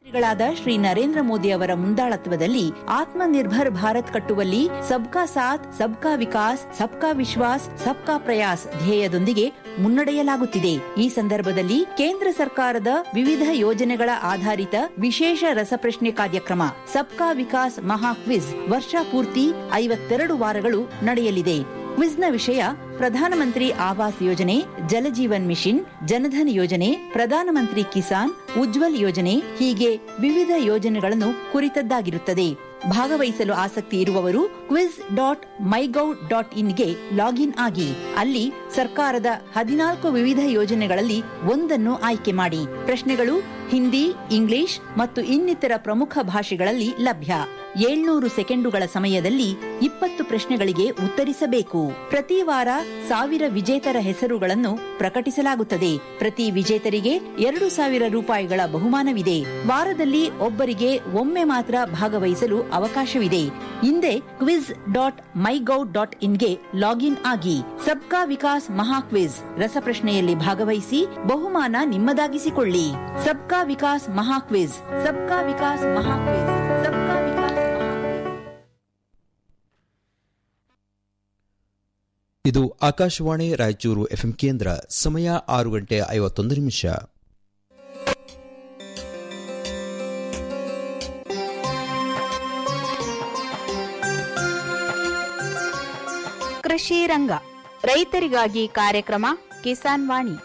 ಗಳಾದ ಶ್ರೀ ನರೇಂದ್ರ ಮೋದಿ ಅವರ ಮುಂದಾಳತ್ವದಲ್ಲಿ ಆತ್ಮನಿರ್ಭರ್ ಭಾರತ್ ಕಟ್ಟುವಲ್ಲಿ ಸಬ್ಕಾ ಸಾಥ್ ಸಬ್ಕಾ ವಿಕಾಸ್ ಸಬ್ಕಾ ವಿಶ್ವಾಸ್ ಸಬ್ಕಾ ಪ್ರಯಾಸ್ ಧ್ಯೇಯದೊಂದಿಗೆ ಮುನ್ನಡೆಯಲಾಗುತ್ತಿದೆ ಈ ಸಂದರ್ಭದಲ್ಲಿ ಕೇಂದ್ರ ಸರ್ಕಾರದ ವಿವಿಧ ಯೋಜನೆಗಳ ಆಧಾರಿತ ವಿಶೇಷ ರಸಪ್ರಶ್ನೆ ಕಾರ್ಯಕ್ರಮ ಸಬ್ಕಾ ವಿಕಾಸ್ ಮಹಾ ಕ್ವಿಜ್ ವರ್ಷ ಪೂರ್ತಿ ಐವತ್ತೆರಡು ವಾರಗಳು ನಡೆಯಲಿದೆ ಕ್ವಿಜ್ನ ವಿಷಯ ಪ್ರಧಾನಮಂತ್ರಿ ಆವಾಸ್ ಯೋಜನೆ ಜಲಜೀವನ್ ಮಿಷನ್ ಜನಧನ್ ಯೋಜನೆ ಪ್ರಧಾನಮಂತ್ರಿ ಕಿಸಾನ್ ಉಜ್ವಲ್ ಯೋಜನೆ ಹೀಗೆ ವಿವಿಧ ಯೋಜನೆಗಳನ್ನು ಕುರಿತದ್ದಾಗಿರುತ್ತದೆ ಭಾಗವಹಿಸಲು ಆಸಕ್ತಿ ಇರುವವರು ಕ್ವಿಜ್ ಡಾಟ್ ಮೈಗೌ ಡಾಟ್ ಇನ್ಗೆ ಲಾಗಿನ್ ಆಗಿ ಅಲ್ಲಿ ಸರ್ಕಾರದ ಹದಿನಾಲ್ಕು ವಿವಿಧ ಯೋಜನೆಗಳಲ್ಲಿ ಒಂದನ್ನು ಆಯ್ಕೆ ಮಾಡಿ ಪ್ರಶ್ನೆಗಳು ಹಿಂದಿ ಇಂಗ್ಲಿಷ್ ಮತ್ತು ಇನ್ನಿತರ ಪ್ರಮುಖ ಭಾಷೆಗಳಲ್ಲಿ ಲಭ್ಯ ಏಳ್ನೂರು ಸೆಕೆಂಡುಗಳ ಸಮಯದಲ್ಲಿ ಇಪ್ಪತ್ತು ಪ್ರಶ್ನೆಗಳಿಗೆ ಉತ್ತರಿಸಬೇಕು ಪ್ರತಿ ವಾರ ಸಾವಿರ ವಿಜೇತರ ಹೆಸರುಗಳನ್ನು ಪ್ರಕಟಿಸಲಾಗುತ್ತದೆ ಪ್ರತಿ ವಿಜೇತರಿಗೆ ಎರಡು ಸಾವಿರ ರೂಪಾಯಿಗಳ ಬಹುಮಾನವಿದೆ ವಾರದಲ್ಲಿ ಒಬ್ಬರಿಗೆ ಒಮ್ಮೆ ಮಾತ್ರ ಭಾಗವಹಿಸಲು ಅವಕಾಶವಿದೆ ಹಿಂದೆ ಕ್ವಿಜ್ ಡಾಟ್ ಮೈಗೌ ಡಾಟ್ ಇನ್ಗೆ ಲಾಗಿನ್ ಆಗಿ ಸಬ್ಕಾ ವಿಕಾಸ್ ಮಹಾ ಕ್ವಿಜ್ ರಸಪ್ರಶ್ನೆಯಲ್ಲಿ ಭಾಗವಹಿಸಿ ಬಹುಮಾನ ನಿಮ್ಮದಾಗಿಸಿಕೊಳ್ಳಿ ಸಬ್ಕಾ ವಿಕಾಸ್ ಮಹಾ ಕ್ವಿಜ್ ಸಬ್ಕಾ ವಿಕಾಸ್ ಮಹಾ ಕ್ವಿಜ್ ಸಬ್ಕಾ ವಿಕಾಸ್ ಮಹಾ ಇದು ಆಕಾಶವಾಣಿ ರಾಯಚೂರು ಎಫ್ಎಂ ಕೇಂದ್ರ ಸಮಯ ಆರು ಗಂಟೆ ಐವತ್ತೊಂದು ನಿಮಿಷ ಕೃಷಿ ರಂಗ ರೈತರಿಗಾಗಿ ಕಾರ್ಯಕ್ರಮ ಕಿಸಾನ್ ವಾಣಿ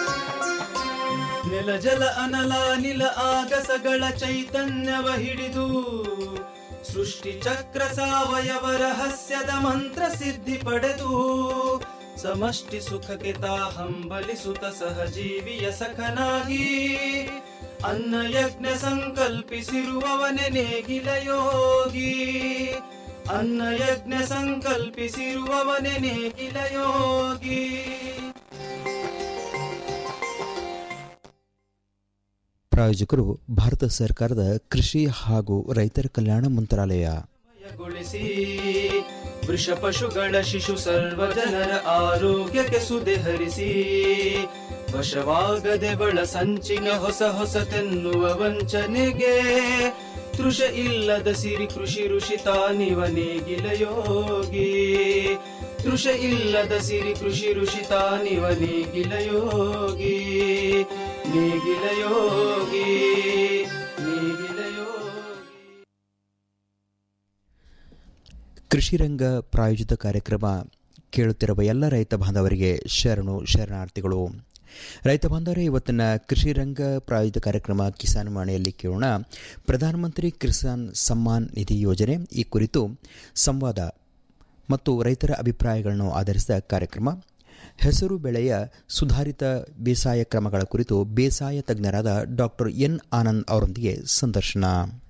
ನೆಲ ಜಲ ಅನಲ ನಿಲ ಆಗಸಗಳ ಚೈತನ್ಯವ ಹಿಡಿದು ಸೃಷ್ಟಿ ಚಕ್ರ ಸಾವಯವ ರಹಸ್ಯದ ಮಂತ್ರ ಸಿದ್ಧಿ ಪಡೆದು ಸಮಷ್ಟಿ ಸುಖಕ್ಕೆ ತಾ ಹಂಬಲಿಸುತ್ತ ಸಹಜೀವಿಯ ಸಖನಾಗಿ ಅನ್ನ ಯಜ್ಞ ಸಂಕಲ್ಪಿಸಿರುವವನೆ ನೇಗಿಲ ಯೋಗಿ ಅನ್ನ ಯಜ್ಞ ಸಂಕಲ್ಪಿಸಿರುವವನೆ ನೇಗಿಲ ಯೋಗಿ ಪ್ರಾಯೋಜಕರು ಭಾರತ ಸರ್ಕಾರದ ಕೃಷಿ ಹಾಗೂ ರೈತರ ಕಲ್ಯಾಣ ಮಂತ್ರಾಲಯ ಮಯಗೊಳಿಸಿ ವೃಷ ಪಶುಗಳ ಶಿಶು ಸರ್ವ ಜನರ ಆರೋಗ್ಯಕ್ಕೆ ಸುದೆ ಹರಿಸಿ ವಶವಾಗದೆ ಬಳ ಸಂಚಿನ ಹೊಸ ಹೊಸತೆನ್ನುವ ವಂಚನೆಗೆ ತೃಷ ಇಲ್ಲದ ಸಿರಿ ಕೃಷಿ ಋಷಿ ತಾನಿವ ನೇಗಿಲ ಯೋಗಿ ತೃಷ ಇಲ್ಲದ ಸಿರಿ ಕೃಷಿ ಋಷಿ ತಾನಿವ ನೇಗಿಲ ಯೋಗಿ ನೇಗಿಲ ಯೋಗಿ ನೇಗಿಲ ಯೋಗಿ ಕೃಷಿ ರಂಗ ಪ್ರಾಯೋಜಿತ ಕಾರ್ಯಕ್ರಮ ಕೇಳುತ್ತಿರುವ ಎಲ್ಲ ರೈತ ಬಾಂಧವರಿಗೆ ಶರಣು ಶರಣಾರ್ಥಿಗಳು ರೈತ ಬಾಂಧವರೇ ಇವತ್ತಿನ ಕೃಷಿ ರಂಗ ಪ್ರಾಯೋಜಿತ ಕಾರ್ಯಕ್ರಮ ಕಿಸಾನ್ ವಾಣಿಯಲ್ಲಿ ಕೇಳೋಣ ಪ್ರಧಾನಮಂತ್ರಿ ಕಿಸಾನ್ ಸಮ್ಮಾನ್ ನಿಧಿ ಯೋಜನೆ ಈ ಕುರಿತು ಸಂವಾದ ಮತ್ತು ರೈತರ ಅಭಿಪ್ರಾಯಗಳನ್ನು ಆಧರಿಸಿದ ಕಾರ್ಯಕ್ರಮ ಹೆಸರು ಬೆಳೆಯ ಸುಧಾರಿತ ಬೇಸಾಯ ಕ್ರಮಗಳ ಕುರಿತು ಬೇಸಾಯ ತಜ್ಞರಾದ ಡಾಕ್ಟರ್ ಎನ್ ಆನಂದ್ ಅವರೊಂದಿಗೆ ಸಂದರ್ಶನ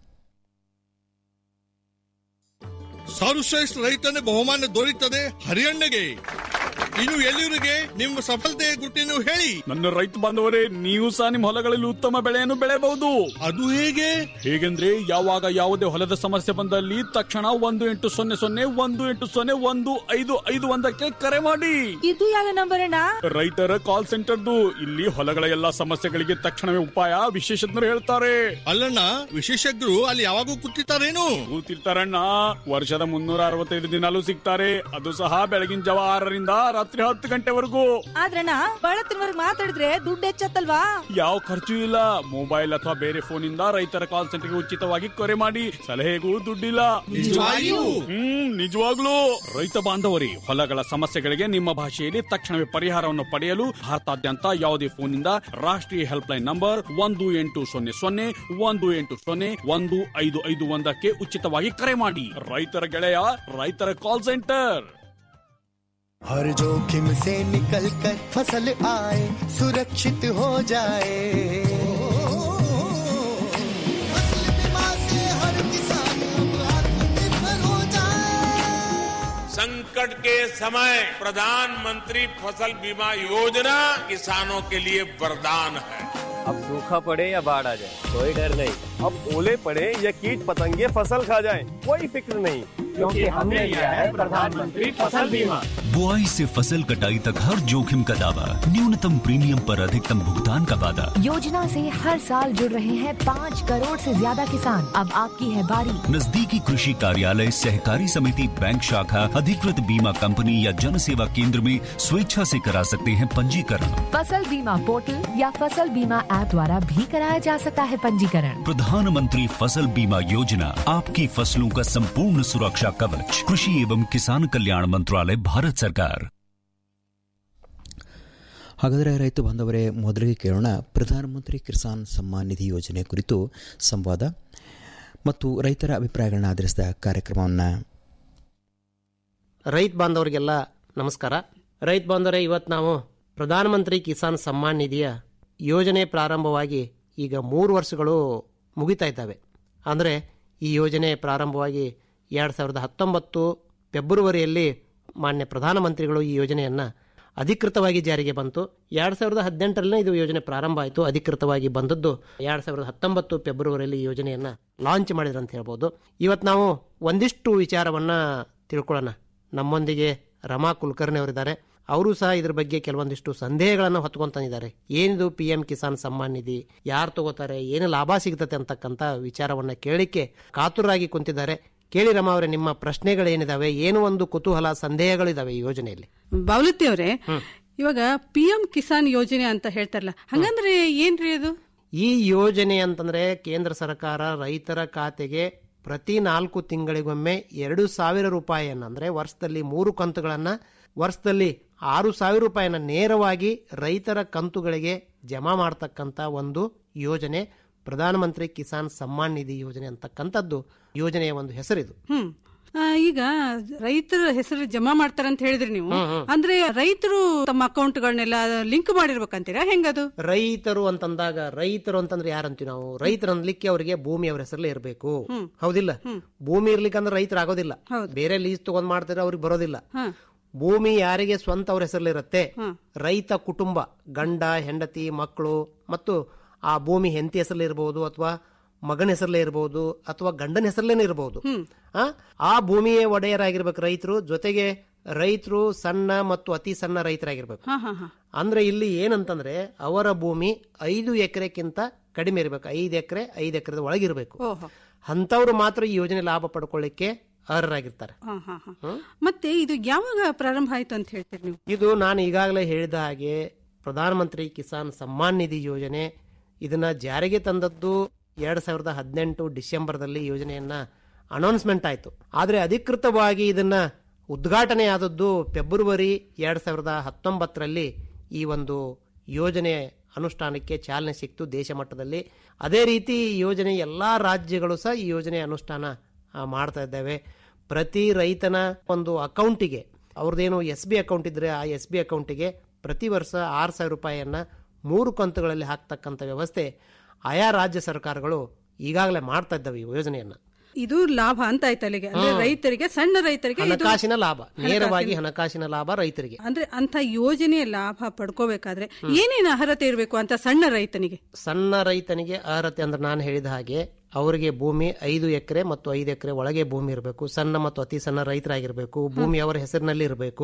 ಸರ್ವಶ್ರೇಷ್ಠ ರೈತನ ಬಹುಮಾನ ದೊರೆಯುತ್ತದೆ ಹರಿಯಣ್ಣಗೆ ಇನ್ನು ಎಲ್ಲಿವರಿಗೆ ನಿಮ್ಮ ಸಫಲತೆಯ ಗುಟ್ಟಿನ ಹೇಳಿ ನನ್ನ ರೈತ ಬಾಂಧವರೇ ನೀವು ಸಹ ನಿಮ್ಮ ಹೊಲಗಳಲ್ಲಿ ಉತ್ತಮ ಬೆಳೆಯನ್ನು ಬೆಳೆಯಬಹುದು ಅದು ಹೇಗೆ ಹೇಗೆಂದ್ರೆ ಯಾವಾಗ ಯಾವುದೇ ಹೊಲದ ಸಮಸ್ಯೆ ಬಂದಲ್ಲಿ ತಕ್ಷಣ ಒಂದು ಎಂಟು ಸೊನ್ನೆ ಸೊನ್ನೆ ಒಂದು ಎಂಟು ಸೊನ್ನೆ ಒಂದು ಐದು ಐದು ಒಂದಕ್ಕೆ ಕರೆ ಮಾಡಿ ಇದು ಯಾವ ನಂಬರ್ ಅಣ್ಣ ರೈತರ ಕಾಲ್ ಸೆಂಟರ್ದು ಇಲ್ಲಿ ಹೊಲಗಳ ಎಲ್ಲಾ ಸಮಸ್ಯೆಗಳಿಗೆ ತಕ್ಷಣವೇ ಉಪಾಯ ವಿಶೇಷಜ್ಞರು ಹೇಳ್ತಾರೆ ಅಲ್ಲಣ್ಣ ವಿಶೇಷಜ್ಞರು ಅಲ್ಲಿ ಯಾವಾಗೂ ಕೂತಿರ್ತಾರೇನು ಕೂತಿರ್ತಾರಣ್ಣ ವರ್ಷದ ಮುನ್ನೂರ ಅರವತ್ತೈದು ದಿನಾಲೂ ಸಿಗ್ತಾರೆ ಅದು ಸಹ ಬೆಳಗಿನ ಜಾವ ಆರರಿಂದ ರಾತ್ರಿ ಹತ್ತು ಗಂಟೆವರೆಗೂ ಆದ್ರಣ್ಣ ಬಳತ್ತಿನವರೆಗೆ ಮಾತಾಡಿದ್ರೆ ದುಡ್ಡು ಹೆಚ್ಚತ್ತಲ್ವಾ ಯಾವ ಖರ್ಚು ಇಲ್ಲ ಮೊಬೈಲ್ ಅಥವಾ ಬೇರೆ ಫೋನ್ ಇಂದ ರೈತರ ಕಾಲ್ ಸೆಂಟರ್ಗೆ ಉಚಿತವಾಗಿ ಕರೆ ಮಾಡಿ ಸಲಹೆಗೂ ದುಡ್ಡಿಲ್ಲ ನಿಜವಾಗಿಯೂ? ಹ್ಮ್ ನಿಜವಾಗ್ಲೂ ರೈತ ಬಾಂಧವರಿ ಹೊಲಗಳ ಸಮಸ್ಯೆಗಳಿಗೆ ನಿಮ್ಮ ಭಾಷೆಯಲ್ಲಿ ತಕ್ಷಣವೇ ಪರಿಹಾರವನ್ನು ಪಡೆಯಲು ಭಾರತಾದ್ಯಂತ ಯಾವುದೇ ಫೋನ್ ಇಂದ ರಾಷ್ಟ್ರೀಯ ಹೆಲ್ಪ್ ಲೈನ್ ನಂಬರ್ ಒಂದು ಎಂಟು ಸೊನ್ನೆ ಸೊನ್ನೆ ಒಂದು ಎಂಟು ಸೊನ್ನೆ ಒಂದು ಐದು ಐದು ಒಂದಕ್ಕೆ ಉಚಿತವಾಗಿ ಕರೆ ಮಾಡಿ ರೈತರ ಗೆಳೆಯ ರೈತರ ಕಾಲ್ ಸೆಂಟರ್ हर जोखिम से निकल कर फसल आए सुरक्षित हो जाए फसल बीमा से हर किसान अब आत्मनिर्भर हो जाए संकट के समय प्रधानमंत्री फसल बीमा योजना किसानों के लिए वरदान है अब सूखा पड़े या बाढ़ आ जाए कोई डर नहीं अब ओले पड़े या कीट पतंगे फसल खा जाए कोई फिक्र नहीं क्योंकि हमने लिया है प्रधानमंत्री फसल बीमा बुआई से फसल कटाई तक हर जोखिम का दावा न्यूनतम प्रीमियम पर अधिकतम भुगतान का वादा योजना से हर साल जुड़ रहे हैं पाँच करोड़ से ज्यादा किसान अब आपकी है बारी नजदीकी कृषि कार्यालय सहकारी समिति बैंक शाखा अधिकृत बीमा कंपनी या जन सेवा केंद्र में स्वेच्छा से करा सकते हैं पंजीकरण फसल बीमा पोर्टल या फसल बीमा ऐप द्वारा भी कराया जा सकता है पंजीकरण प्रधानमंत्री फसल बीमा योजना आपकी फसलों का संपूर्ण सुरक्षा कवच कृषि एवं किसान कल्याण मंत्रालय भारत सरकार ಹಾಗಾದರೆ ರೈತ ಬಾಂಧವರೇ ಮೊದಲಿಗೆ ಕೇಳೋಣ ಪ್ರಧಾನಮಂತ್ರಿ ಕಿಸಾನ್ ಸಮ್ಮಾನ್ ನಿಧಿ ಯೋಜನೆ ಕುರಿತು ಸಂವಾದ ಮತ್ತು ರೈತರ ಅಭಿಪ್ರಾಯಗಳನ್ನ ಆಧರಿಸಿದ ಕಾರ್ಯಕ್ರಮವನ್ನು ರೈತ ಬಾಂಧವರಿಗೆಲ್ಲ ನಮಸ್ಕಾರ ರೈತ ಬಾಂಧವರೇ ಇವತ್ತು ನಾವು ಪ್ರಧಾನಮಂತ್ರಿ ಕಿಸಾನ್ ಸಮ್ಮಾನ್ ನಿಧಿಯ ಯೋಜನೆ ಪ್ರಾರಂಭವಾಗಿ ಈಗ ಮೂರು ವರ್ಷಗಳು ಮುಗಿತಾ ಇದ್ದಾವೆ ಅಂದರೆ ಈ ಯೋಜನೆ ಪ್ರಾರಂಭವಾಗಿ ಎರಡು ಸಾವಿರದ ಹತ್ತೊಂಬತ್ತು ಫೆಬ್ರವರಿಯಲ್ಲಿ ಮಾನ್ಯ ಪ್ರಧಾನಮಂತ್ರಿಗಳು ಈ ಯೋಜನೆಯನ್ನು ಅಧಿಕೃತವಾಗಿ ಜಾರಿಗೆ ಬಂತು ಎರಡು ಸಾವಿರದ ಹದಿನೆಂಟರಲ್ಲೇ ಇದು ಯೋಜನೆ ಪ್ರಾರಂಭ ಆಯಿತು ಅಧಿಕೃತವಾಗಿ ಬಂದದ್ದು ಎರಡು ಸಾವಿರದ ಹತ್ತೊಂಬತ್ತು ಫೆಬ್ರವರಿಯಲ್ಲಿ ಈ ಯೋಜನೆಯನ್ನು ಲಾಂಚ್ ಮಾಡಿದ್ರು ಅಂತ ಹೇಳ್ಬೋದು ಇವತ್ತು ನಾವು ಒಂದಿಷ್ಟು ವಿಚಾರವನ್ನು ತಿಳ್ಕೊಳ್ಳೋಣ ನಮ್ಮೊಂದಿಗೆ ರಮಾ ಕುಲಕರ್ಣಿ ಅವರಿದ್ದಾರೆ ಅವರು ಸಹ ಇದ್ರ ಬಗ್ಗೆ ಕೆಲವೊಂದಿಷ್ಟು ಸಂದೇಹಗಳನ್ನು ಹೊತ್ಕೊಂತಿದ್ದಾರೆ ಏನಿದು ಪಿ ಎಂ ಕಿಸಾನ್ ಸಮ್ಮಾನ್ ನಿಧಿ ಯಾರು ತಗೋತಾರೆ ಏನು ಲಾಭ ಸಿಗ್ತತೆ ಅಂತಕ್ಕಂಥ ವಿಚಾರವನ್ನ ಕೇಳಲಿಕ್ಕೆ ಕಾತುರಾಗಿ ಕುಂತಿದ್ದಾರೆ ಕೇಳಿ ರಮಾ ಅವರೇ ನಿಮ್ಮ ಪ್ರಶ್ನೆಗಳೇನಿದಾವೆ ಏನು ಒಂದು ಕುತೂಹಲ ಸಂದೇಹಗಳಿದಾವೆ ಈ ಯೋಜನೆಯಲ್ಲಿ ಬಾವಲತ್ತಿ ಅವರೇ ಇವಾಗ ಪಿ ಎಂ ಕಿಸಾನ್ ಯೋಜನೆ ಅಂತ ಹೇಳ್ತಾರಲ್ಲ ಹಂಗಂದ್ರೆ ಏನ್ರಿ ಅದು ಈ ಯೋಜನೆ ಅಂತಂದ್ರೆ ಕೇಂದ್ರ ಸರ್ಕಾರ ರೈತರ ಖಾತೆಗೆ ಪ್ರತಿ ನಾಲ್ಕು ತಿಂಗಳಿಗೊಮ್ಮೆ ಎರಡು ಸಾವಿರ ರೂಪಾಯಿಯನ್ನ ಅಂದ್ರೆ ವರ್ಷದಲ್ಲಿ ಮೂರು ಕಂತುಗಳನ್ನ ವರ್ಷದಲ್ಲಿ ಆರು ಸಾವಿರ ರೂಪಾಯಿನ ನೇರವಾಗಿ ರೈತರ ಕಂತುಗಳಿಗೆ ಜಮಾ ಮಾಡತಕ್ಕಂತ ಒಂದು ಯೋಜನೆ ಪ್ರಧಾನಮಂತ್ರಿ ಕಿಸಾನ್ ಸಮ್ಮಾನ್ ನಿಧಿ ಯೋಜನೆ ಅಂತಕ್ಕಂಥದ್ದು ಯೋಜನೆಯ ಒಂದು ಹೆಸರಿದು ಹ್ಮ್ ಆ, ಈಗ ರೈತರ ಹೆಸರು ಜಮಾ ಮಾಡ್ತಾರ ಅಂತ ಹೇಳಿದ್ರಿ ನೀವು ಹ್ಮ್, ಹ್ಮ್. ಅಂದ್ರೆ ರೈತರು ತಮ್ಮ ಅಕೌಂಟ್ಗಳನ್ನೆಲ್ಲ ಲಿಂಕ್ ಮಾಡಿರ್ಬೇಕಂತೀರಾ ಹೆಂಗದು ರೈತರು ಅಂತಂದಾಗ ರೈತರು ಅಂತಂದ್ರೆ ಯಾರಂತೀವಿ ನಾವು ರೈತರು ಅನ್ಲಿಕ್ಕೆ ಅವರಿಗೆ ಭೂಮಿ ಅವ್ರ ಹೆಸರಲ್ಲೇ ಇರಬೇಕು ಹ್ಮ್. ಹೌದಿಲ್ಲ ಭೂಮಿ ಇರ್ಲಿಕ್ಕೆ ಅಂದ್ರೆ ರೈತರು ಆಗೋದಿಲ್ಲ ಬೇರೆ ಲೀಸ್ ತಗೊಂಡ್ ಮಾಡ್ತಾರೆ ಅವ್ರಿಗೆ ಬರೋದಿಲ್ಲ ಭೂಮಿ ಯಾರಿಗೆ ಸ್ವಂತ ಅವ್ರ ಹೆಸರಲ್ಲಿ ಇರುತ್ತೆ ರೈತ ಕುಟುಂಬ ಗಂಡ ಹೆಂಡತಿ ಮಕ್ಕಳು ಮತ್ತು ಆ ಭೂಮಿ ಹೆಂಡತಿ ಹೆಸರಲ್ಲಿ ಇರಬಹುದು ಅಥವಾ ಮಗನ ಹೆಸರಲ್ಲೇ ಇರಬಹುದು ಅಥವಾ ಗಂಡನ ಹೆಸರಲ್ಲೇನೆ ಇರಬಹುದು ಆ ಆ ಭೂಮಿಯೇ ಒಡೆಯರಾಗಿರ್ಬೇಕು ರೈತರು ಜೊತೆಗೆ ರೈತರು ಸಣ್ಣ ಮತ್ತು ಅತಿ ಸಣ್ಣ ರೈತರಾಗಿರ್ಬೇಕು ಹಾ ಹಾ ಹಾ ಅಂದ್ರೆ ಇಲ್ಲಿ ಏನಂತಂದ್ರೆ ಅವರ ಭೂಮಿ ಐದು ಎಕರೆಕ್ಕಿಂತ ಕಡಿಮೆ ಇರಬೇಕು ಐದು ಎಕರೆ ಐದು ಎಕರೆದ ಒಳಗಿರ್ಬೇಕು ಓಹೋ ಅಂತವ್ರು ಮಾತ್ರ ಈ ಯೋಜನೆ ಲಾಭ ಪಡ್ಕೊಳ್ಳಿಕ್ಕೆ ಅರ್ಹರಾಗಿರ್ತಾರೆ ಹಾ ಹಾ ಹಾ ಮತ್ತೆ ಇದು ಯಾವಾಗ ಪ್ರಾರಂಭ ಆಯ್ತು ಅಂತ ಹೇಳ್ತೀರಿ ನೀವು ಇದು ನಾನು ಈಗಾಗಲೇ ಹೇಳಿದ ಹಾಗೆ ಪ್ರಧಾನಮಂತ್ರಿ ಕಿಸಾನ್ ಸಮ್ಮಾನ್ ನಿಧಿ ಯೋಜನೆ ಇದನ್ನ ಜಾರಿಗೆ ತಂದದ್ದು ಎರಡ್ ಸಾವಿರದ ಹದಿನೆಂಟು ಡಿಸೆಂಬರ್ದಲ್ಲಿ ಯೋಜನೆಯನ್ನ ಅನೌನ್ಸ್ಮೆಂಟ್ ಆಯಿತು ಆದರೆ ಅಧಿಕೃತವಾಗಿ ಇದನ್ನ ಉದ್ಘಾಟನೆ ಆದದ್ದು ಫೆಬ್ರವರಿ ಎರಡ್ ಸಾವಿರದ ಹತ್ತೊಂಬತ್ತರಲ್ಲಿ ಈ ಒಂದು ಯೋಜನೆ ಅನುಷ್ಠಾನಕ್ಕೆ ಚಾಲನೆ ಸಿಕ್ತು ದೇಶ ಮಟ್ಟದಲ್ಲಿ ಅದೇ ರೀತಿ ಈ ಯೋಜನೆ ಎಲ್ಲಾ ರಾಜ್ಯಗಳು ಸಹ ಈ ಯೋಜನೆ ಅನುಷ್ಠಾನ ಆ, ಮಾಡ್ತಾ ಇದ್ದೇವೆ ಪ್ರತಿ ರೈತನ ಒಂದು ಅಕೌಂಟಿಗೆ ಅವ್ರದ್ದೇನು ಎಸ್ ಬಿ ಅಕೌಂಟ್ ಇದ್ರೆ ಆ ಎಸ್ ಬಿ ಅಕೌಂಟಿಗೆ ಪ್ರತಿ ವರ್ಷ ಆರು ಸಾವಿರ ರೂಪಾಯಿಯನ್ನ ಮೂರು ಕಂತುಗಳಲ್ಲಿ ಹಾಕ್ತಕ್ಕಂಥ ವ್ಯವಸ್ಥೆ ಆಯಾ ರಾಜ್ಯ ಸರ್ಕಾರಗಳು ಈಗಾಗಲೇ ಮಾಡ್ತಾ ಇದ್ದಾವೆ ಈ ಯೋಜನೆಯನ್ನ ಇದು ಲಾಭ ಅಂತ ಆಯ್ತು ಅಲ್ಲಿಗೆ ಅಂದ್ರೆ ಹ್ಮ್. ರೈತರಿಗೆ ಸಣ್ಣ ರೈತರಿಗೆ ಇದು- ಹಣಕಾಸಿನ ಲಾಭ ನೇರವಾಗಿ ಹಣಕಾಸಿನ- ಹಣಕಾಸಿನ ಲಾಭ ರೈತರಿಗೆ ಅಂದ್ರೆ ಅಂತ ಯೋಜನೆಯ ಲಾಭ ಪಡ್ಕೋಬೇಕಾದ್ರೆ ಏನೇನು ಅರ್ಹತೆ ಇರಬೇಕು ಅಂತ ಸಣ್ಣ ರೈತನಿಗೆ ಸಣ್ಣ ರೈತನಿಗೆ ಅರ್ಹತೆ ಅಂದ್ರೆ ನಾನು ಹೇಳಿದ ಹಾಗೆ ಅವರಿಗೆ ಭೂಮಿ ಐದು ಎಕರೆ ಮತ್ತು ಐದು ಎಕರೆ ಒಳಗೆ ಭೂಮಿ ಇರಬೇಕು ಸಣ್ಣ ಮತ್ತು ಅತಿ ಸಣ್ಣ ರೈತರಾಗಿರ್ಬೇಕು ಭೂಮಿ ಅವರ ಹೆಸರಿನಲ್ಲಿ ಇರಬೇಕು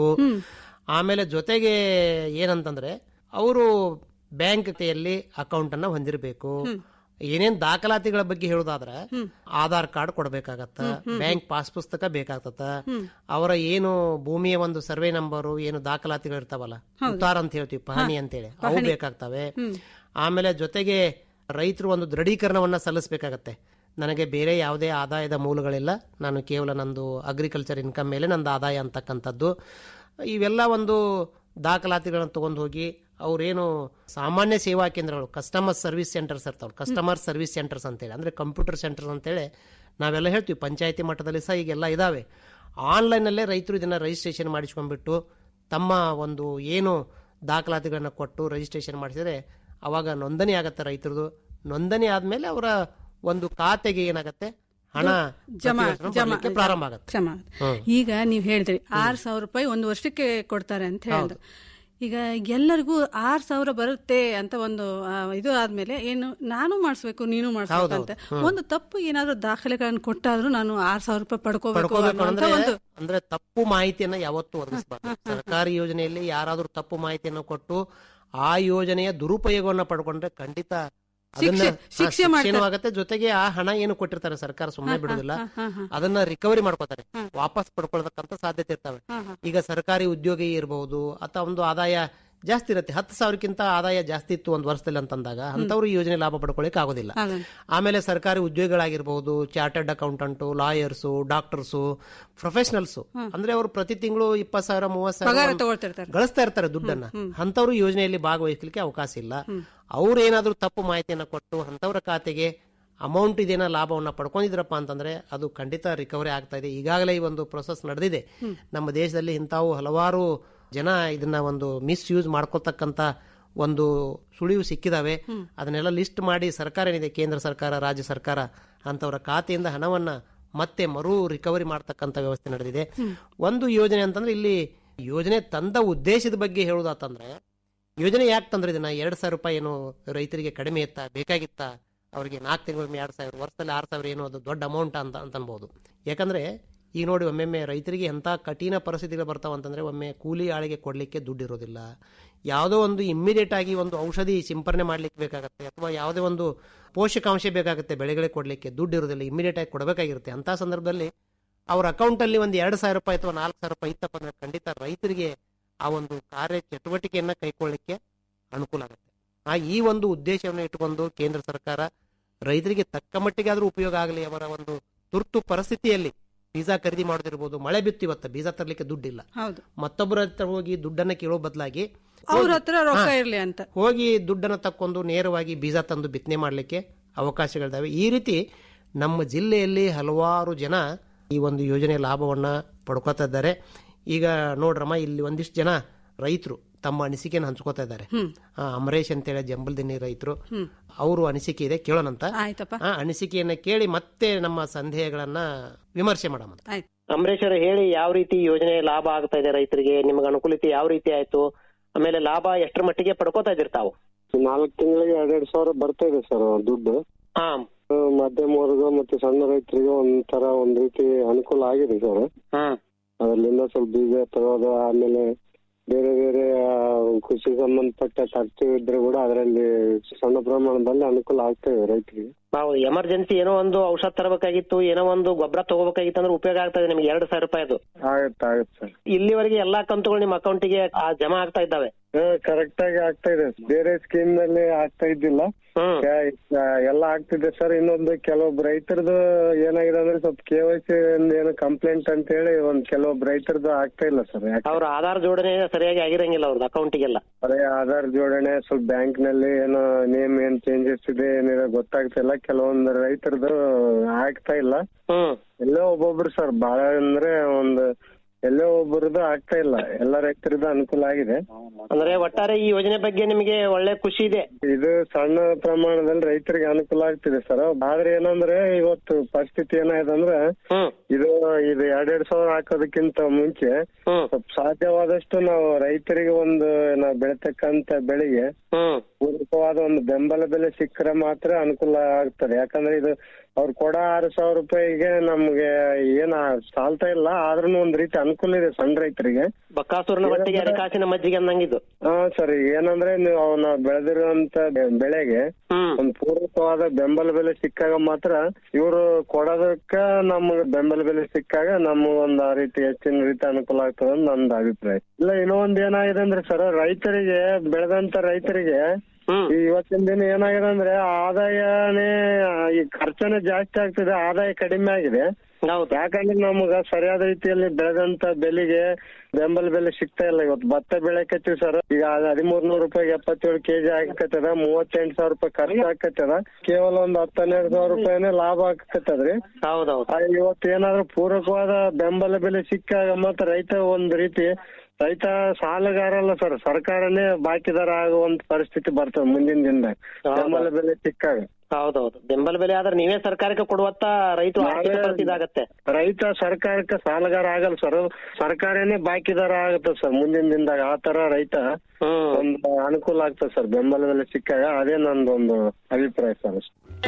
ಆಮೇಲೆ ಜೊತೆಗೆ ಏನಂತಂದ್ರೆ ಅವರು ಬ್ಯಾಂಕ್ ಖಾತೆಯಲ್ಲಿ ಅಕೌಂಟ್ ಅನ್ನ ಹೊಂದಿರಬೇಕು ಏನೇನ್ ದಾಖಲಾತಿಗಳ ಬಗ್ಗೆ ಹೇಳೋದಾದ್ರೆ ಆಧಾರ್ ಕಾರ್ಡ್ ಕೊಡ್ಬೇಕಾಗತ್ತ ಬ್ಯಾಂಕ್ ಪಾಸ್ ಪುಸ್ತಕ ಬೇಕಾಗ್ತತ ಅವರ ಏನು ಭೂಮಿಯ ಒಂದು ಸರ್ವೆ ನಂಬರು ಏನು ದಾಖಲಾತಿಗಳು ಇರ್ತಾವಲ್ಲ ಉತ್ತಾರ ಅಂತ ಹೇಳ್ತೀವಿ ಪಹಣಿ ಅಂತೇಳಿ ಅವು ಪಹಣಿ. ಬೇಕಾಗ್ತವೆ ಆಮೇಲೆ ಜೊತೆಗೆ ರೈತರು ಒಂದು ದೃಢೀಕರಣವನ್ನ ಸಲ್ಲಿಸಬೇಕಾಗತ್ತೆ ನನಗೆ ಬೇರೆ ಯಾವುದೇ ಆದಾಯದ ಮೂಲಗಳಿಲ್ಲ ನಾನು ಕೇವಲ ನಂದು ಅಗ್ರಿಕಲ್ಚರ್ ಇನ್ಕಮ್ ಮೇಲೆ ನಂದು ಆದಾಯ ಅಂತಕ್ಕಂಥದ್ದು ಇವೆಲ್ಲ ಒಂದು ದಾಖಲಾತಿಗಳನ್ನು ತಗೊಂಡು ಹೋಗಿ ಅವ್ರೇನು ಸಾಮಾನ್ಯ ಸೇವಾ ಕೇಂದ್ರಗಳು ಕಸ್ಟಮರ್ ಸರ್ವಿಸ್ ಸೆಂಟರ್ಸ್ ಇರ್ತಾವೆ ಕಸ್ಟಮರ್ ಸರ್ವಿಸ್ ಸೆಂಟರ್ಸ್ ಅಂತೇಳಿ ಅಂದ್ರೆ ಕಂಪ್ಯೂಟರ್ ಸೆಂಟರ್ಸ್ ಅಂತೇಳಿ ನಾವೆಲ್ಲ ಹೇಳ್ತೀವಿ ಪಂಚಾಯತಿ ಮಟ್ಟದಲ್ಲಿ ಸಹ ಈಗೆಲ್ಲ ಇದಾವೆ ಆನ್ಲೈನಲ್ಲೇ ರೈತರು ಇದನ್ನ ರಿಜಿಸ್ಟ್ರೇಷನ್ ಮಾಡಿಸ್ಕೊಂಡ್ಬಿಟ್ಟು ತಮ್ಮ ಒಂದು ಏನು ದಾಖಲಾತಿಗಳನ್ನು ಕೊಟ್ಟು ರಿಜಿಸ್ಟ್ರೇಷನ್ ಮಾಡಿಸಿದ್ರೆ ಅವಾಗ ನೋಂದಣಿ ಆಗತ್ತೆ ರೈತರದು ನೋಂದಣಿ ಆದ್ಮೇಲೆ ಅವರ ಒಂದು ಖಾತೆಗೆ ಏನಾಗತ್ತೆ ಹಣ ಜಮಾ ಪ್ರತಿ ವರ್ಷನೂ ಜಮಾ ಬರ್ಲಿಕ್ಕೆ ಪ್ರಾರಂಭ ಆಗತ್ತೆ ಜಮಾ ಹ್ಮ್. ಈಗ ನೀವ್ ಹೇಳಿದ್ರಿ ಆರ್ ಸಾವಿರ ರೂಪಾಯಿ ಒಂದು ವರ್ಷಕ್ಕೆ ಕೊಡ್ತಾರೆ ಅಂತ ಹೇಳಿದ್ರು ಈಗ ಎಲ್ಲರಿಗೂ ಆರ್ ಸಾವಿರ ಬರುತ್ತೆ ಅಂತ ಒಂದು ಆ, ಇದು ಆದ್ಮೇಲೆ ಏನು ನಾನು ಮಾಡಿಸ್ಬೇಕು ನೀನು ಮಾಡಿಸ್ಬೇಕು ಹೌದು, ಅಂತ ಹ್ಮ್. ಒಂದು ತಪ್ಪು ಏನಾದ್ರೂ ದಾಖಲೆಗಳನ್ನು ಕೊಟ್ಟಾದ್ರೂ ನಾನು ಆರ್ ಸಾವಿರ ರೂಪಾಯಿ ಪಡ್ಕೋಬೇಕು ಪಡ್ಕೋಬೇಕು ಅನ್ನೋಂಥ ಅಂದ್ರೆ ಒಂದು ಅಂದ್ರೆ ತಪ್ಪು ಮಾಹಿತಿಯನ್ನ ಯಾವತ್ತೂ ಒದಗಿಸಬಾರ್ದು ಸರ್ಕಾರಿ ಯೋಜನೆಯಲ್ಲಿ ಯಾರಾದ್ರೂ ತಪ್ಪು ಮಾಹಿತಿಯನ್ನು ಕೊಟ್ಟು ಆ ಯೋಜನೆಯ ದುರುಪಯೋಗವನ್ನ ಪಡ್ಕೊಂಡ್ರೆ ಖಂಡಿತ ಅದನ್ನ ಶಿಕ್ಷೆ- ಹಾ, ಶಿಕ್ಷೆ ಶಿಕ್ಷೆನೂ ಮಾಡ್ತಾರೆ. ಆಗತ್ತೆ ಜೊತೆಗೆ ಆ ಹಣ ಏನು ಕೊಟ್ಟಿರ್ತಾರೆ ಸರ್ಕಾರ ಸುಮ್ಮನೆ ಹಾ, ಹಾ, ಬಿಡುದಿಲ್ಲ ಹಾ, ಹಾ, ಹಾ. ಅದನ್ನ ರಿಕವರಿ ಮಾಡ್ಕೋತಾರೆ ವಾಪಸ್ ಪಡ್ಕೊಳ್ತಕ್ಕಂತ ಸಾಧ್ಯತೆ ಇರ್ತವೆ ಹಾ, ಹಾ. ಈಗ ಸರ್ಕಾರಿ ಉದ್ಯೋಗಿ ಇರಬಹುದು ಅಥವಾ ಒಂದು ಆದಾಯ ಜಾಸ್ತಿ ಇರುತ್ತೆ ಹತ್ತು ಸಾವಿರಕ್ಕಿಂತ ಆದಾಯ ಜಾಸ್ತಿ ಇತ್ತು ಒಂದು ವರ್ಷದಲ್ಲಿ ಅಂತಂದಾಗ ಅಂತವ್ರು ಈ ಯೋಜನೆ ಲಾಭ ಪಡ್ಕೊಳ್ಳಿಕ್ಕೆ ಆಗೋದಿಲ್ಲ ಆಗಲ್ಲ. ಆಮೇಲೆ ಸರ್ಕಾರಿ ಉದ್ಯೋಗಿಗಳಾಗಿರ್ಬಹುದು chartered accountant lawyers doctors professionals ಅಂದ್ರೆ ಅವರು ಪ್ರತಿ ತಿಂಗಳು ಇಪ್ಪತ್ತು ಸಾವಿರ ಮೂವತ್ತು ಪಗಾರ ಸಾವಿರ ತಗೊಳ್ತಿರ್ತಾರೆ. ಗಳಿಸ್ತಾ ಇರ್ತಾರೆ ದುಡ್ಡನ್ನ ಅಂತವ್ರು ಯೋಜನೆಯಲ್ಲಿ ಭಾಗವಹಿಸಲಿಕ್ಕೆ ಅವಕಾಶ ಇಲ್ಲ ಅವ್ರು ಏನಾದ್ರೂ ತಪ್ಪು ಮಾಹಿತಿಯನ್ನ ಕೊಟ್ಟು ಅಂತವ್ರ ಖಾತೆಗೆ ಅಮೌಂಟ್ ಇದೇನ ಲಾಭವನ್ನ ಪಡ್ಕೊಂಡಿದ್ರಪ್ಪ ಅಂತಂದ್ರೆ ಅದು ಖಂಡಿತ ರಿಕವರಿ ಆಗ್ತಾ ಇದೆ ಈಗಾಗಲೇ ಈ ಒಂದು ಪ್ರೊಸೆಸ್ ನಡೆದಿದೆ ನಮ್ಮ ದೇಶದಲ್ಲಿ ಇಂಥವು ಹಲವಾರು ಜನ ಇದನ್ನ ಒಂದು ಮಿಸ್ ಯೂಸ್ ಮಾಡ್ಕೊಳ್ತಕ್ಕಂತ ಒಂದು ಸುಳಿವು ಸಿಕ್ಕಿದಾವೆ ಅದನ್ನೆಲ್ಲ ಲಿಸ್ಟ್ ಮಾಡಿ ಸರ್ಕಾರ ಏನಿದೆ ಕೇಂದ್ರ ಸರ್ಕಾರ ರಾಜ್ಯ ಸರ್ಕಾರ ಅಂತವರ ಖಾತೆಯಿಂದ ಹಣವನ್ನ ಮತ್ತೆ ಮರು ರಿಕವರಿ ಮಾಡ್ತಕ್ಕಂಥ ವ್ಯವಸ್ಥೆ ನಡೆದಿದೆ ಒಂದು ಯೋಜನೆ ಅಂತಂದ್ರೆ ಇಲ್ಲಿ ಯೋಜನೆ ತಂದ ಉದ್ದೇಶದ ಬಗ್ಗೆ ಹೇಳುವುದಾತಂದ್ರೆ ಯೋಜನೆ ಯಾಕೆ ತಂದ್ರೆ ಇದನ್ನ ಎರಡ್ ಸಾವಿರ ರೂಪಾಯಿ ಏನು ರೈತರಿಗೆ ಕಡಿಮೆ ಇತ್ತ ಬೇಕಾಗಿತ್ತ ಅವರಿಗೆ ನಾಲ್ಕು ತಿಂಗಳ ಎರಡ್ ಸಾವಿರ ವರ್ಷದಲ್ಲಿ ಆರು ಸಾವಿರ ಏನು ಅದು ದೊಡ್ಡ ಅಮೌಂಟ್ ಅಂತ ಅಂತ ಅನ್ಬೋದು ಯಾಕಂದ್ರೆ ಈಗ ನೋಡಿ ಒಮ್ಮೊಮ್ಮೆ ರೈತರಿಗೆ ಎಂಥ ಕಠಿಣ ಪರಿಸ್ಥಿತಿಗಳು ಬರ್ತಾವ ಅಂತಂದ್ರೆ ಒಮ್ಮೆ ಕೂಲಿ ಆಳಿಗೆ ಕೊಡ್ಲಿಕ್ಕೆ ದುಡ್ಡು ಇರೋದಿಲ್ಲ ಯಾವುದೋ ಒಂದು ಇಮ್ಮಿಡಿಯೇಟ್ ಆಗಿ ಒಂದು ಔಷಧಿ ಸಿಂಪರಣೆ ಮಾಡ್ಲಿಕ್ಕೆ ಬೇಕಾಗುತ್ತೆ ಅಥವಾ ಯಾವುದೇ ಒಂದು ಪೋಷಕಾಂಶ ಬೇಕಾಗುತ್ತೆ ಬೆಳೆಗಳಿಗೆ ಕೊಡ್ಲಿಕ್ಕೆ ದುಡ್ಡು ಇರೋದಿಲ್ಲ ಇಮ್ಮಿಡಿಯೇಟ್ ಆಗಿ ಕೊಡಬೇಕಾಗಿರುತ್ತೆ ಅಂತ ಸಂದರ್ಭದಲ್ಲಿ ಅವ್ರ ಅಕೌಂಟ್ ಅಲ್ಲಿ ಒಂದು ಎರಡು ಸಾವಿರ ರೂಪಾಯಿ ಅಥವಾ ನಾಲ್ಕು ಸಾವಿರ ರೂಪಾಯಿ ಇತ್ತಪ್ಪ ಅಂದ್ರೆ ಖಂಡಿತ ರೈತರಿಗೆ ಆ ಒಂದು ಕಾರ್ಯ ಚಟುವಟಿಕೆಯನ್ನ ಕೈಗೊಳ್ಳಿಕ್ಕೆ ಅನುಕೂಲ ಆಗುತ್ತೆ ಆ ಈ ಒಂದು ಉದ್ದೇಶವನ್ನು ಇಟ್ಟುಕೊಂಡು ಕೇಂದ್ರ ಸರ್ಕಾರ ರೈತರಿಗೆ ತಕ್ಕ ಮಟ್ಟಿಗೆ ಆದ್ರೂ ಉಪಯೋಗ ಆಗಲಿ ಅವರ ಒಂದು ತುರ್ತು ಪರಿಸ್ಥಿತಿಯಲ್ಲಿ ಬೀಜ ಖರೀದಿ ಮಾಡೋದಿರ್ಬೋದು ಮಳೆ ಬಿತ್ತು ಇವತ್ತು ಬೀಜ ತರಲಿಕ್ಕೆ ದುಡ್ಡಿಲ್ಲ ಹೌದು ಮತ್ತೊಬ್ಬರ ಹತ್ರ ಹೋಗಿ ದುಡ್ಡನ್ನ ಕೇಳೋ ಬದಲಾಗಿ ಅವ್ರ ಹತ್ರ ರೊಕ್ಕ ಇರ್ಲಿ ಅಂತ ಹೋಗಿ ದುಡ್ಡನ್ನ ತಕ್ಕೊಂಡು ನೇರವಾಗಿ ಬೀಜ ತಂದು ಬಿತ್ತನೆ ಮಾಡಲಿಕ್ಕೆ ಅವಕಾಶಗಳಿದಾವೆ ಈ ರೀತಿ ನಮ್ಮ ಜಿಲ್ಲೆಯಲ್ಲಿ ಹಲವಾರು ಜನ ಈ ಒಂದು ಯೋಜನೆ ಲಾಭವನ್ನ ಪಡ್ಕೋತಾ ಇದ್ದಾರೆ ಈಗ ನೋಡ್ರಮ್ಮ ಇಲ್ಲಿ ಒಂದಿಷ್ಟು ಜನ ರೈತರು ತಮ್ಮ ಅನಿಸಿಕೆಯನ್ನು ಹಂಚ್ಕೋತಾ ಇದ್ದಾರೆ ಆ, ಅಮರೇಶ್ ಅಂತೇಳಿ ಜಂಬಲ್ದಿನ್ನಿ ರೈತರು ಅವರು ಅನಿಸಿಕೆ ಇದೆ ಕೇಳೋಣಂತ ಆಯ್ತಪ್ಪ ಆ ಅನಿಸಿಕೆಯನ್ನ ಕೇಳಿ ಮತ್ತೆ ನಮ್ಮ ಸಂದೇಹಗಳನ್ನ ವಿಮರ್ಶೆ ಮಾಡೋಣ ಆಯ್ತು ಅಂಬರೀಶ್ ಅವರು ಹೇಳಿ ಯಾವ ರೀತಿ ಯೋಜನೆ ಲಾಭ ಆಗ್ತಾ ಇದೆ ರೈತರಿಗೆ ನಿಮ್ಗೆ ಅನುಕೂಲತೆ ಯಾವ ರೀತಿ ಆಯ್ತು ಆಮೇಲೆ ಲಾಭ ಎಷ್ಟರ ಮಟ್ಟಿಗೆ ಪಡ್ಕೋತಾ ಇದ್ದೀರಿ ತಾವು ನಾಲ್ಕು ತಿಂಗಳಿಗೆ ಎರಡೆರಡು ಸಾವಿರ ಬರ್ತಾ ಇದೆ ಸರ್ ದುಡ್ಡು ಹಾ ಆ, ಮಧ್ಯಮ ವರ್ಗ ಮತ್ತೆ ಸಣ್ಣ ರೈತರಿಗೆ ಒಂಥರ ಒಂದ್ ರೀತಿ ಅನುಕೂಲ ಆಗಿದೆ ಸರ್ ಅದರಿಂದ ಸ್ವಲ್ಪ ಬೀಜ ತಗೋದು ಆಮೇಲೆ ಬೇರೆ ಬೇರೆ ಆ, ಕೃಷಿ ಸಂಬಂಧಪಟ್ಟ ಖರ್ಚು ಇದ್ರೆ ಕೂಡ ಅದರಲ್ಲಿ ಸಣ್ಣ ಪ್ರಮಾಣದಲ್ಲಿ ಅನುಕೂಲ ಆಗ್ತಾ ಇದೆ ರೈತರಿಗೆ ನಾವು ಎಮರ್ಜೆನ್ಸಿ ಏನೋ ಒಂದು ಔಷಧ ತರಬೇಕಾಗಿತ್ತು ಏನೋ ಒಂದು ಗೊಬ್ಬರ ತಗೋಬೇಕಾಗಿತ್ತು ಅಂದ್ರೆ ಉಪಯೋಗ ಆಗ್ತಾ ಇದೆ ನಿಮ್ಗೆ ಎರಡು ಸಾವಿರ ರೂಪಾಯಿ ಅದು ಆಗತ್ತೆ ಆಗತ್ತೆ ಸರ್ ಇಲ್ಲಿವರೆಗೆ ಎಲ್ಲಾ ಕಂತುಗಳು ನಿಮ್ಮ ಅಕೌಂಟಿಗೆ ಜಮಾ ಆಗ್ತಾ ಇದ್ದಾವೆ ಕರೆಕ್ಟ್ ಆಗಿ ಆಗ್ತಾ ಇದೆ ಬೇರೆ ಸ್ಕೀಮ್ ನಲ್ಲಿ ಆಗ್ತಾ ಇದ್ದಿಲ್ಲ ಯಾ- ಎಲ್ಲ ಆಗ್ತಿದೆ ಸರ್ ಇನ್ನೊಂದು ಕೆಲವೊಬ್ಬ ರೈತರದು ಏನಾಗಿದೆ ಅಂದ್ರೆ ಸ್ವಲ್ಪ ಕೆ ವೈ ಸಿ ಏನೋ ಕಂಪ್ಲೇಂಟ್ ಅಂತ ಹೇಳಿ ಒಂದ್ ಕೆಲವೊಬ್ಬ ರೈತರದು ಆಗ್ತಾ ಇಲ್ಲ ಸರ್ ಅವ್ರ ಆಧಾರ್ ಜೋಡಣೆ ಸರಿಯಾಗಿ ಆಗಿರಂಗಿಲ್ಲ ಅವ್ರದ್ದು ಅಕೌಂಟಿಗೆಲ್ಲ ಅದೇ ಆಧಾರ್ ಜೋಡಣೆ ಸ್ವಲ್ಪ ಬ್ಯಾಂಕ್ ನಲ್ಲಿ ಏನೋ ನೇಮ್ ಏನ್ ಚೇಂಜಸ್ ಇದೆ ಏನಿದೆ ಗೊತ್ತಾಗ್ತಿಲ್ಲ ಕೆಲವೊಂದು ರೈತರದು ಆಗ್ತಾ ಇಲ್ಲ ಎಲ್ಲೋ ಒಬ್ಬೊಬ್ರು ಸರ್ ಬಾಳ ಅಂದ್ರೆ ಒಂದು ಎಲ್ಲೋ ಒಬ್ಬರದು ಆಗ್ತಾ ಇಲ್ಲ ಎಲ್ಲ ರೈತರದ್ದು ಅನುಕೂಲ ಆಗಿದೆ ಅಂದ್ರೆ ಒಟ್ಟಾರೆ ಈ ಯೋಜನೆ ಬಗ್ಗೆ ನಿಮಗೆ ಒಳ್ಳೆ ಖುಷಿ ಇದೆ ಇದು ಸಣ್ಣ ಪ್ರಮಾಣದಲ್ಲಿ ರೈತರಿಗೆ ಅನುಕೂಲ ಆಗ್ತಿದೆ ಸರ್ ಆದ್ರೆ ಏನಂದ್ರೆ ಇವತ್ತು ಪರಿಸ್ಥಿತಿ ಏನಾಗಿದೆ ಅಂದ್ರೆ ಇದು ಇದು ಎರಡೆರಡು ಸಾವಿರ ಹಾಕೋದಕ್ಕಿಂತ ಮುಂಚೆ ಸ್ವಲ್ಪ ಸಾಧ್ಯವಾದಷ್ಟು ನಾವು ರೈತರಿಗೆ ಒಂದು ನಾವು ಬೆಳಿತಕ್ಕಂತ ಬೆಳೆಗೆ ಪೂರಕವಾದ ಒಂದು ಬೆಂಬಲ ಬೆಲೆ ಸಿಕ್ಕರೆ ಮಾತ್ರ ಅನುಕೂಲ ಆಗ್ತದೆ ಯಾಕಂದ್ರೆ ಇದು ಅವ್ರು ಕೊಡ ಆರು ಸಾವಿರ ರೂಪಾಯಿಗೆ ನಮ್ಗೆ ಏನ ಸಾಲ್ತಾ ಇಲ್ಲ ಆದ್ರೂ ಒಂದ್ ರೀತಿ ಅನುಕೂಲ ಇದೆ ಸಣ್ಣ ರೈತರಿಗೆ ಬಕ್ಕಾಸೂರಿನ ಹೊಟ್ಟಿಗೆ ಅರಿಕಾಸಿನ ಮಜ್ಜಿಗೆ ಅನ್ನಂಗಿದ್ದು ಹಾ ಸರ್ ಏನಂದ್ರೆ ನೀವು ಅವನ್ನ ಬೆಳೆದಿರುವಂತ ಬೆ- ಬೆಳೆಗೆ ಒಂದ್ ಪೂರಕವಾದ ಬೆಂಬಲ ಬೆಲೆ ಸಿಕ್ಕಾಗ ಮಾತ್ರ ಇವರು ಕೊಡೋದಕ್ಕ ನಮ್ಗೆ ಬೆಂಬಲ ಬೆಲೆ ಸಿಕ್ಕಾಗ ನಮ್ಗೆ ಒಂದ್ ಆ ರೀತಿ ಹೆಚ್ಚಿನ ರೀತಿ ಅನುಕೂಲ ಆಗ್ತದೆ ಅಂತ ನಂದು ಅಭಿಪ್ರಾಯ ಇಲ್ಲ ಇನ್ನೊಂದ್ ಏನಾಗಿದೆ ಅಂದ್ರೆ ಸರ್ ರೈತರಿಗೆ ಬೆಳೆದಂತ ರೈತರಿಗೆ ಈ ಇವತ್ತಿನ ದಿನ ಏನಾಗಿದೆ ಅಂದ್ರೆ ಆದಾಯನೇ ಈ ಖರ್ಚನೇ ಜಾಸ್ತಿ ಆಗ್ತಿದೆ ಆದಾಯ ಕಡಿಮೆ ಆಗಿದೆ ಯಾಕಂದ್ರೆ ನಮಗ ಸರಿಯಾದ ರೀತಿಯಲ್ಲಿ ಬೆಳೆದಂತ ಬೆಲೆಗೆ ಬೆಂಬಲ ಬೆಲೆ ಸಿಗ್ತಾ ಇಲ್ಲ ಇವತ್ತು ಭತ್ತ ಬೆಳೆಕತ್ತೀವಿ ಸರ್ ಈಗ ಹದಿಮೂರ್ ನೂರು ರೂಪಾಯಿಗೆ ಎಪ್ಪತ್ತೇಳು ಕೆಜಿ ಹಾಕತ್ತದ ಮೂವತ್ತೆಂಟು ಸಾವಿರ ರೂಪಾಯಿ ಖರ್ಚು ಹಾಕತ್ತದ ಕೇವಲ ಒಂದ್ ಹತ್ತು ಹನ್ನೆರಡು ಸಾವಿರ ರೂಪಾಯಿನೇ ಲಾಭ ಹಾಕತ್ತದ್ರಿ ಹೌದೌದು ಇವತ್ತು ಏನಾದ್ರು ಪೂರಕವಾದ ಬೆಂಬಲ ಬೆಲೆ ಸಿಕ್ಕಾಗ ಮಾತ್ರ ರೈತ ಒಂದ್ ರೀತಿ ರೈತ ಸಾಲಗಾರ ಅಲ್ಲ ಸರ್ ಸರ್ಕಾರನೇ ಬಾಕಿದಾರ ಆಗುವಂತ ಪರಿಸ್ಥಿತಿ ಬರ್ತದೆ ಮುಂದಿನ ದಿನದಾಗ ಬೆಂಬಲ ಬೆಲೆ ಸಿಕ್ಕಾಗ ಹೌದೌದು ಬೆಂಬಲ ಬೆಲೆ ಆದ್ರೆ ನೀವೇ ಸರ್ಕಾರಕ್ಕೆ ಕೊಡುವತ್ತ ರೈತರು ಆರ್ಥಿಕ ಪರಿಸ್ಥಿತಿ ಇದಾಗತ್ತೆ ರೈತ ಸರ್ಕಾರಕ್ಕೆ ಸಾಲಗಾರ ಆಗಲ್ಲ ಸರ್ ಸರ್ಕಾರನೇ ಬಾಕಿದಾರ ಆಗುತ್ತೆ ಸರ್ ಮುಂದಿನ ದಿನದಾಗ ಆ ತರ ರೈತ ಒಂದು ಅನುಕೂಲ ಆಗ್ತದೆ ಸರ್ ಬೆಂಬಲ ಬೆಲೆ ಸಿಕ್ಕಾಗ ಅದೇ ನಂದು ಒಂದು ಅಭಿಪ್ರಾಯ ಸರ್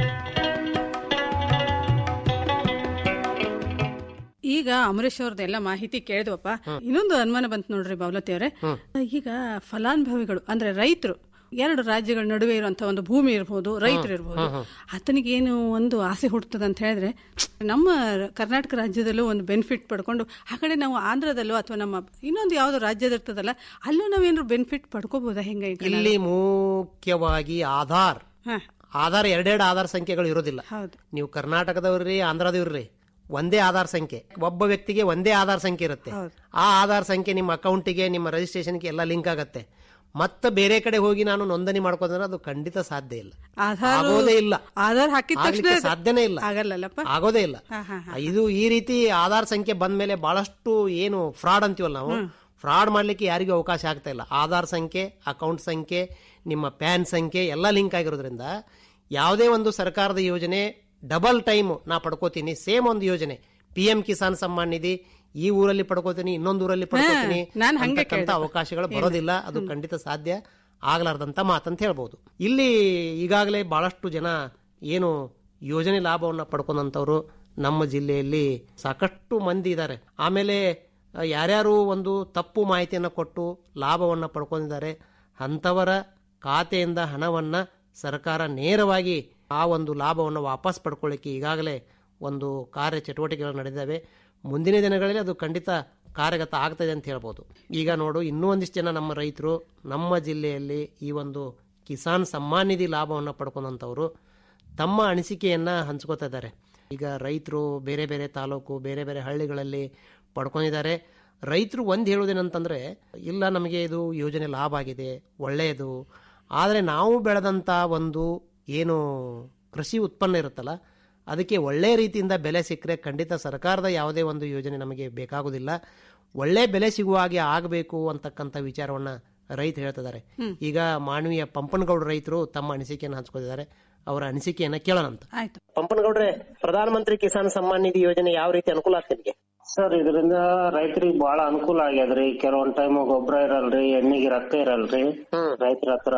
ಈಗ ಅಮರೇಶ್ ಅವ್ರದ್ದು ಎಲ್ಲ ಮಾಹಿತಿ ಕೇಳಿದ್ವಪ್ಪ ಇನ್ನೊಂದು ಅನುಮಾನ ಬಂತು ನೋಡ್ರಿ ಬಾವಲತಿ ಅವರೇ ಈಗ ಫಲಾನುಭವಿಗಳು ಅಂದ್ರೆ ರೈತರು ಎರಡು ರಾಜ್ಯಗಳ ನಡುವೆ ಇರುವಂತಹ ಒಂದು ಭೂಮಿ ಇರಬಹುದು ರೈತರು ಇರಬಹುದು ಆತನಿಗೆ ಏನು ಒಂದು ಆಸೆ ಹುಟ್ಟುತ್ತದೆ ಅಂತ ಹೇಳಿದ್ರೆ ನಮ್ಮ ಕರ್ನಾಟಕ ರಾಜ್ಯದಲ್ಲೂ ಒಂದು ಬೆನಿಫಿಟ್ ಪಡ್ಕೊಂಡು ಆ ಕಡೆ ನಾವು ಆಂಧ್ರದಲ್ಲೋ ಅಥವಾ ನಮ್ಮ ಇನ್ನೊಂದು ಯಾವ್ದು ರಾಜ್ಯದ ಇರ್ತದಲ್ಲ ಅಲ್ಲೂ ನಾವೇನಾದ್ರು ಬೆನಿಫಿಟ್ ಪಡ್ಕೋಬಹುದಾ ಹೆಂಗ ಈಗ ಇಲ್ಲಿ ಮುಖ್ಯವಾಗಿ ಆಧಾರ್ ಆಧಾರ್ ಎರಡೆರಡು ಆಧಾರ್ ಸಂಖ್ಯೆಗಳು ಇರೋದಿಲ್ಲ ನೀವು ಕರ್ನಾಟಕದವ್ರಿ ಆಂಧ್ರದವ್ರಿ ಒಂದೇ ಆಧಾರ್ ಸಂಖ್ಯೆ ಒಬ್ಬ ವ್ಯಕ್ತಿಗೆ ಒಂದೇ ಆಧಾರ್ ಸಂಖ್ಯೆ ಇರುತ್ತೆ ಆ ಆಧಾರ್ ಸಂಖ್ಯೆ ನಿಮ್ಮ ಅಕೌಂಟಿಗೆ ನಿಮ್ಮ ರಿಜಿಸ್ಟ್ರೇಷನ್ಗೆ ಎಲ್ಲ ಲಿಂಕ್ ಆಗತ್ತೆ ಮತ್ತೆ ಬೇರೆ ಕಡೆ ಹೋಗಿ ನಾನು ನೋಂದಣಿ ಮಾಡ್ಕೋದ್ರೆ ಅದು ಖಂಡಿತ ಸಾಧ್ಯ ಇಲ್ಲ ಆಧಾರ್ ಆಗೋದೇ ಇಲ್ಲ ಆಧಾರ್ ಹಾಕಿದ ಆಗ್ಲಿಕ್ಕೆ ತಕ್ಷಣ ಸಾಧ್ಯನೇ ಇಲ್ಲ ಆಗಲ್ಲಲ್ಲಪ್ಪ ಆಗೋದೇ ಇಲ್ಲ ಹಾ, ಹಾ, ಹಾ. ಇದು ಈ ರೀತಿ ಆಧಾರ್ ಸಂಖ್ಯೆ ಬಂದ್ಮೇಲೆ ಬಹಳಷ್ಟು ಏನು ಫ್ರಾಡ್ ಅಂತೀವಲ್ಲ ನಾವು ಫ್ರಾಡ್ ಮಾಡ್ಲಿಕ್ಕೆ ಯಾರಿಗೂ ಅವಕಾಶ ಆಗ್ತಾ ಇಲ್ಲ ಆಧಾರ್ ಸಂಖ್ಯೆ ಅಕೌಂಟ್ ಸಂಖ್ಯೆ ನಿಮ್ಮ ಪ್ಯಾನ್ ಸಂಖ್ಯೆ ಎಲ್ಲ ಲಿಂಕ್ ಆಗಿರೋದ್ರಿಂದ ಯಾವುದೇ ಒಂದು ಸರ್ಕಾರದ ಯೋಜನೆ ಡಬಲ್ ಟೈಮ್ ನಾ ಪಡ್ಕೋತೀನಿ ಸೇಮ್ ಒಂದು ಯೋಜನೆ ಪಿ ಎಂ ಕಿಸಾನ್ ಸಮ್ಮಾನ್ ನಿಧಿ ಈ ಊರಲ್ಲಿ ಪಡ್ಕೋತೀನಿ ಇನ್ನೊಂದು ಊರಲ್ಲಿ ಪಡ್ಕೋತೀನಿ ನಾನ್ ಹಂಗೆ ಅಂತಕ್ಕಂಥ ಕೇಳ್ದೆ. ಅವಕಾಶಗಳು ಬರೋದಿಲ್ಲ ಅದು ಖಂಡಿತ ಸಾಧ್ಯ ಆಗ್ಲಾರ್ದಂತ ಮಾತಂತ ಹೇಳ್ಬೋದು ಇಲ್ಲಿ ಈಗಾಗಲೇ ಬಹಳಷ್ಟು ಜನ ಏನು ಯೋಜನೆ ಲಾಭವನ್ನ ಪಡ್ಕೊಂಡಂತವ್ರು ನಮ್ಮ ಜಿಲ್ಲೆಯಲ್ಲಿ ಸಾಕಷ್ಟು ಮಂದಿ ಇದ್ದಾರೆ ಆಮೇಲೆ ಆ, ಯಾರ್ಯಾರು ಒಂದು ತಪ್ಪು ಮಾಹಿತಿಯನ್ನು ಕೊಟ್ಟು ಲಾಭವನ್ನ ಪಡ್ಕೊಂಡಿದ್ದಾರೆ ಅಂಥವರ ಖಾತೆಯಿಂದ ಹಣವನ್ನ ಸರ್ಕಾರ ನೇರವಾಗಿ ಆ ಒಂದು ಲಾಭವನ್ನು ವಾಪಸ್ ಪಡ್ಕೊಳ್ಳಿಕ್ಕೆ ಈಗಾಗಲೇ ಒಂದು ಕಾರ್ಯ ಚಟುವಟಿಕೆಗಳು ನಡೆದಿದ್ದಾವೆ ಮುಂದಿನ ದಿನಗಳಲ್ಲಿ ಅದು ಖಂಡಿತ ಕಾರ್ಯಗತ ಆಗ್ತದೆ ಅಂತ ಹೇಳ್ಬೋದು ಈಗ ನೋಡು ಇನ್ನೂ ಒಂದಿಷ್ಟು ಜನ ನಮ್ಮ ರೈತರು ನಮ್ಮ ಜಿಲ್ಲೆಯಲ್ಲಿ ಈ ಒಂದು ಕಿಸಾನ್ ಸಮ್ಮಾನ್ ನಿಧಿ ಲಾಭವನ್ನು ಪಡ್ಕೊಂಡಂಥವ್ರು ತಮ್ಮ ಅನಿಸಿಕೆಯನ್ನ ಹಂಚ್ಕೋತಾ ಇದ್ದಾರೆ ಈಗ ರೈತರು ಬೇರೆ ಬೇರೆ ತಾಲೂಕು ಬೇರೆ ಬೇರೆ ಹಳ್ಳಿಗಳಲ್ಲಿ ಪಡ್ಕೊಂಡಿದ್ದಾರೆ ರೈತರು ಒಂದು ಹೇಳೋದೇನಂತಂದ್ರೆ ಇಲ್ಲ ನಮಗೆ ಇದು ಯೋಜನೆ ಲಾಭ ಆಗಿದೆ ಒಳ್ಳೆಯದು ಆದರೆ ನಾವು ಬೆಳೆದಂಥ ಒಂದು ಏನು ಕೃಷಿ ಉತ್ಪನ್ನ ಇರುತ್ತಲ್ಲ ಅದಕ್ಕೆ ಒಳ್ಳೆಯ ರೀತಿಯಿಂದ ಬೆಲೆ ಸಿಕ್ಕರೆ ಖಂಡಿತ ಸರ್ಕಾರದ ಯಾವುದೇ ಒಂದು ಯೋಜನೆ ನಮಗೆ ಬೇಕಾಗುವುದಿಲ್ಲ ಒಳ್ಳೆ ಬೆಲೆ ಸಿಗುವ ಹಾಗೆ ಆಗಬೇಕು ಅಂತಕ್ಕಂಥ ವಿಚಾರವನ್ನ ರೈತ ಹೇಳ್ತಿದ್ದಾರೆ ಈಗ ಮಾನವೀಯ ಪಂಪನಗೌಡ ರೈತರು ತಮ್ಮ ಅನಿಸಿಕೆಯನ್ನು ಹಂಚ್ಕೊಂಡಿದ್ದಾರೆ ಅವರ ಅನಿಸಿಕೆಯನ್ನ ಕೇಳೋಣಂತ ಆಯ್ತು ಪಂಪನಗೌಡ್ರೆ ಪ್ರಧಾನ ಮಂತ್ರಿ ಕಿಸಾನ್ ಸಮ್ಮಾನ್ ನಿಧಿ ಯೋಜನೆ ಯಾವ ರೀತಿ ಅನುಕೂಲ ಆಗ್ತದೆ ನಿಮಗೆ ಸರ್ ಇದರಿಂದ ರೈತರಿಗೆ ಬಹಳ ಅನುಕೂಲ ಆಗ್ಯದ್ರಿ ಕೆಲವೊಂದ್ ಟೈಮ್ ಗೊಬ್ಬರ ಇರಲ್ರಿ ಎಣ್ಣಿಗೆ ರೊಕ್ಕ ಇರಲ್ರಿ ರೈತರ ಹತ್ರ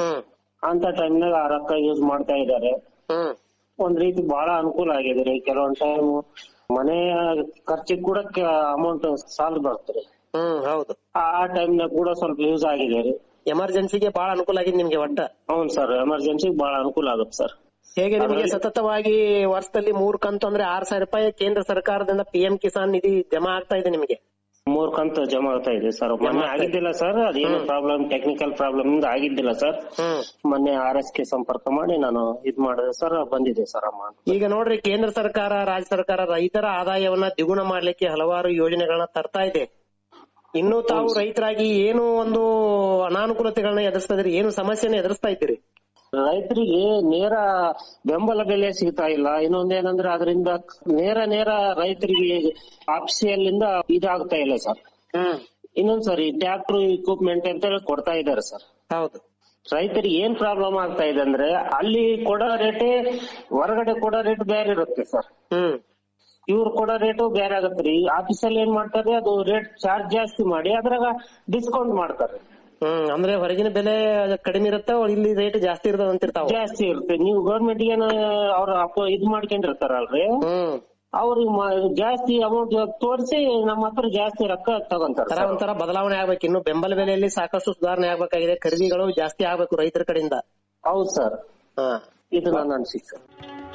ಅಂತ ಟೈಮ್ನಾಗ ಆ ರೊಕ್ಕ ಯೂಸ್ ಮಾಡ್ತಾ ಇದಾರೆ ಒಂದ್ ರೀತಿ ಬಹಳ ಅನುಕೂಲ ಆಗಿದ್ರಿ ಕೆಲವೊಂದ್ ಟೈಮ್ ಮನೆ ಖರ್ಚಿಗೆ ಕೂಡ ಅಮೌಂಟ್ ಸಾಲ ಬರ್ತರಿ ಹ್ಮ್ ಹೌದು ಆ ಟೈಮ್ನಾಗ ಕೂಡ ಸ್ವಲ್ಪ ಯೂಸ್ ಆಗಿದೆ ರೀ ಎಮರ್ಜೆನ್ಸಿಗೆ ಬಹಳ ಅನುಕೂಲ ಆಗಿದೆ ನಿಮ್ಗೆ ಒಟ್ಟ ಹೌನ್ ಸರ್ ಎಮರ್ಜೆನ್ಸಿ ಬಹಳ ಅನುಕೂಲ ಆಗುತ್ತೆ ಸರ್ ಹೇಗೆ ನಿಮಗೆ ಅದ್ರಲ್ಲಿ- ಸತತವಾಗಿ ವರ್ಷದಲ್ಲಿ ಮೂರ್ ಕಂತು ಅಂದ್ರೆ ಆರ್ ಸಾವಿರ ರೂಪಾಯಿ ಕೇಂದ್ರ ಸರ್ಕಾರದಿಂದ ಪಿಎಂ ಕಿಸಾನ್ ನಿಧಿ ಜಮಾ ಆಗ್ತಾ ಇದೆ ನಿಮಗೆ ಮೂರ್ ಕಂತು ಜಮಾ ಆಗ್ತಾ ಇದೆ ಸರ್ ಮೊನ್ನೆ ಆಗಿದ್ದಿಲ್ಲ ಸರ್ ಅದೇನು ಪ್ರಾಬ್ಲಮ್ ಟೆಕ್ನಿಕಲ್ ಪ್ರಾಬ್ಲಮ್ ಇಂದ ಆಗಿದ್ದಿಲ್ಲ ಸರ್ ಮೊನ್ನೆ ಆರ್ ಎಸ್ ಗೆ ಸಂಪರ್ಕ ಮಾಡಿ ನಾನು ಇದ್ ಮಾಡಿದೆ ಸರ್ ಬಂದಿದೆ ಸರ್ ಅಮೌಂಟ್ ಈಗ ನೋಡ್ರಿ ಕೇಂದ್ರ ಸರ್ಕಾರ ರಾಜ್ಯ ಸರ್ಕಾರ ರೈತರ ಆದಾಯವನ್ನ ದ್ವಿಗುಣ ಮಾಡ್ಲಿಕ್ಕೆ ಹಲವಾರು ಯೋಜನೆಗಳನ್ನ ತರ್ತಾ ಇದೆ ಇನ್ನು ತಾವು ರೈತರಾಗಿ ಏನು ಒಂದು ಅನಾನುಕೂಲತೆಗಳನ್ನ ಎದುರಿಸ್ತಾ ಇದ್ರಿ ಏನು ಸಮಸ್ಯೆನ ಎದುರಿಸ್ತಾ ಇದ್ದೀರಿ ರೈತರಿಗೆ ನೇರ ಬೆಂಬಲ ಬೆಲೆ ಸಿಗ್ತಾ ಇಲ್ಲ ಇನ್ನೊಂದೇನಂದ್ರೆ ಅದರಿಂದ ನೇರ ನೇರ ರೈತರಿಗೆ ಆಫೀಸಿಯಲ್ಲಿಂದ ಇದಾಗ್ತಾ ಇಲ್ಲ ಸರ್ ಇನ್ನೊಂದ್ ಸರ್ ಈ ಟ್ಯಾಕ್ಟರ್ ಇಕ್ವಿಪ್ಮೆಂಟ್ ಅಂತ ಹೇಳಿ ಕೊಡ್ತಾ ಇದ್ದಾರೆ ಸರ್ ಹೌದು ರೈತರಿಗೆ ಏನ್ ಪ್ರಾಬ್ಲಮ್ ಆಗ್ತಾ ಇದೆ ಅಂದ್ರೆ ಅಲ್ಲಿ ಕೊಡೋ ರೇಟೇ ಹೊರಗಡೆ ಕೊಡೋ ರೇಟ್ ಬೇರೆ ಇರುತ್ತೆ ಸರ್ ಹ್ಮ್ ಇವ್ರು ಕೊಡೋ ರೇಟು ಬೇರೆ ಆಗತ್ತೆ ರೀ ಆಫೀಸಲ್ಲಿ ಏನ್ ಮಾಡ್ತಾರೆ ಅದು ರೇಟ್ ಚಾರ್ಜ್ ಜಾಸ್ತಿ ಮಾಡಿ ಅದ್ರಾಗ ಡಿಸ್ಕೌಂಟ್ ಮಾಡ್ತಾರೆ ಹ್ಮ್ ಅಂದ್ರೆ ಹೊರಗಿನ ಬೆಲೆ ಕಡಿಮೆ ಇರುತ್ತೆ ಇಲ್ಲಿ ರೇಟ್ ಜಾಸ್ತಿ ಇರ್ತದ ಅಂತಿರ್ತಾವ ಜಾಸ್ತಿ ಇರುತ್ತೆ ನೀವು ಗೌರ್ಮೆಂಟ್ ಏನ ಅವ್ರ ಅಪ್ಪ ಇದ್ ಮಾಡ್ಕೊಂಡಿರ್ತಾರಲ್ರಿ ಅವ್ರಿಗೆ ಮ- ಜಾಸ್ತಿ ಅಮೌಂಟ್ ತೋರಿಸಿ ನಮ್ಮ ಹತ್ರ ಜಾಸ್ತಿ ರೊಕ್ಕ ತಗೊಂತಾರ ತರ ಒಂಥರ ಬದಲಾವಣೆ ಆಗ್ಬೇಕು ಇನ್ನು ಬೆಂಬಲ ಬೆಲೆಯಲ್ಲಿ ಸಾಕಷ್ಟು ಸುಧಾರಣೆ ಆಗ್ಬೇಕಾಗಿದೆ ಖರೀದಿಗಳು ಜಾಸ್ತಿ ಆಗ್ಬೇಕು ರೈತರ ಕಡೆಯಿಂದ ಹೌದು ಸರ್ ಇದು ನನ್ನ ಅನಿಸಿಕೆ ಸರ್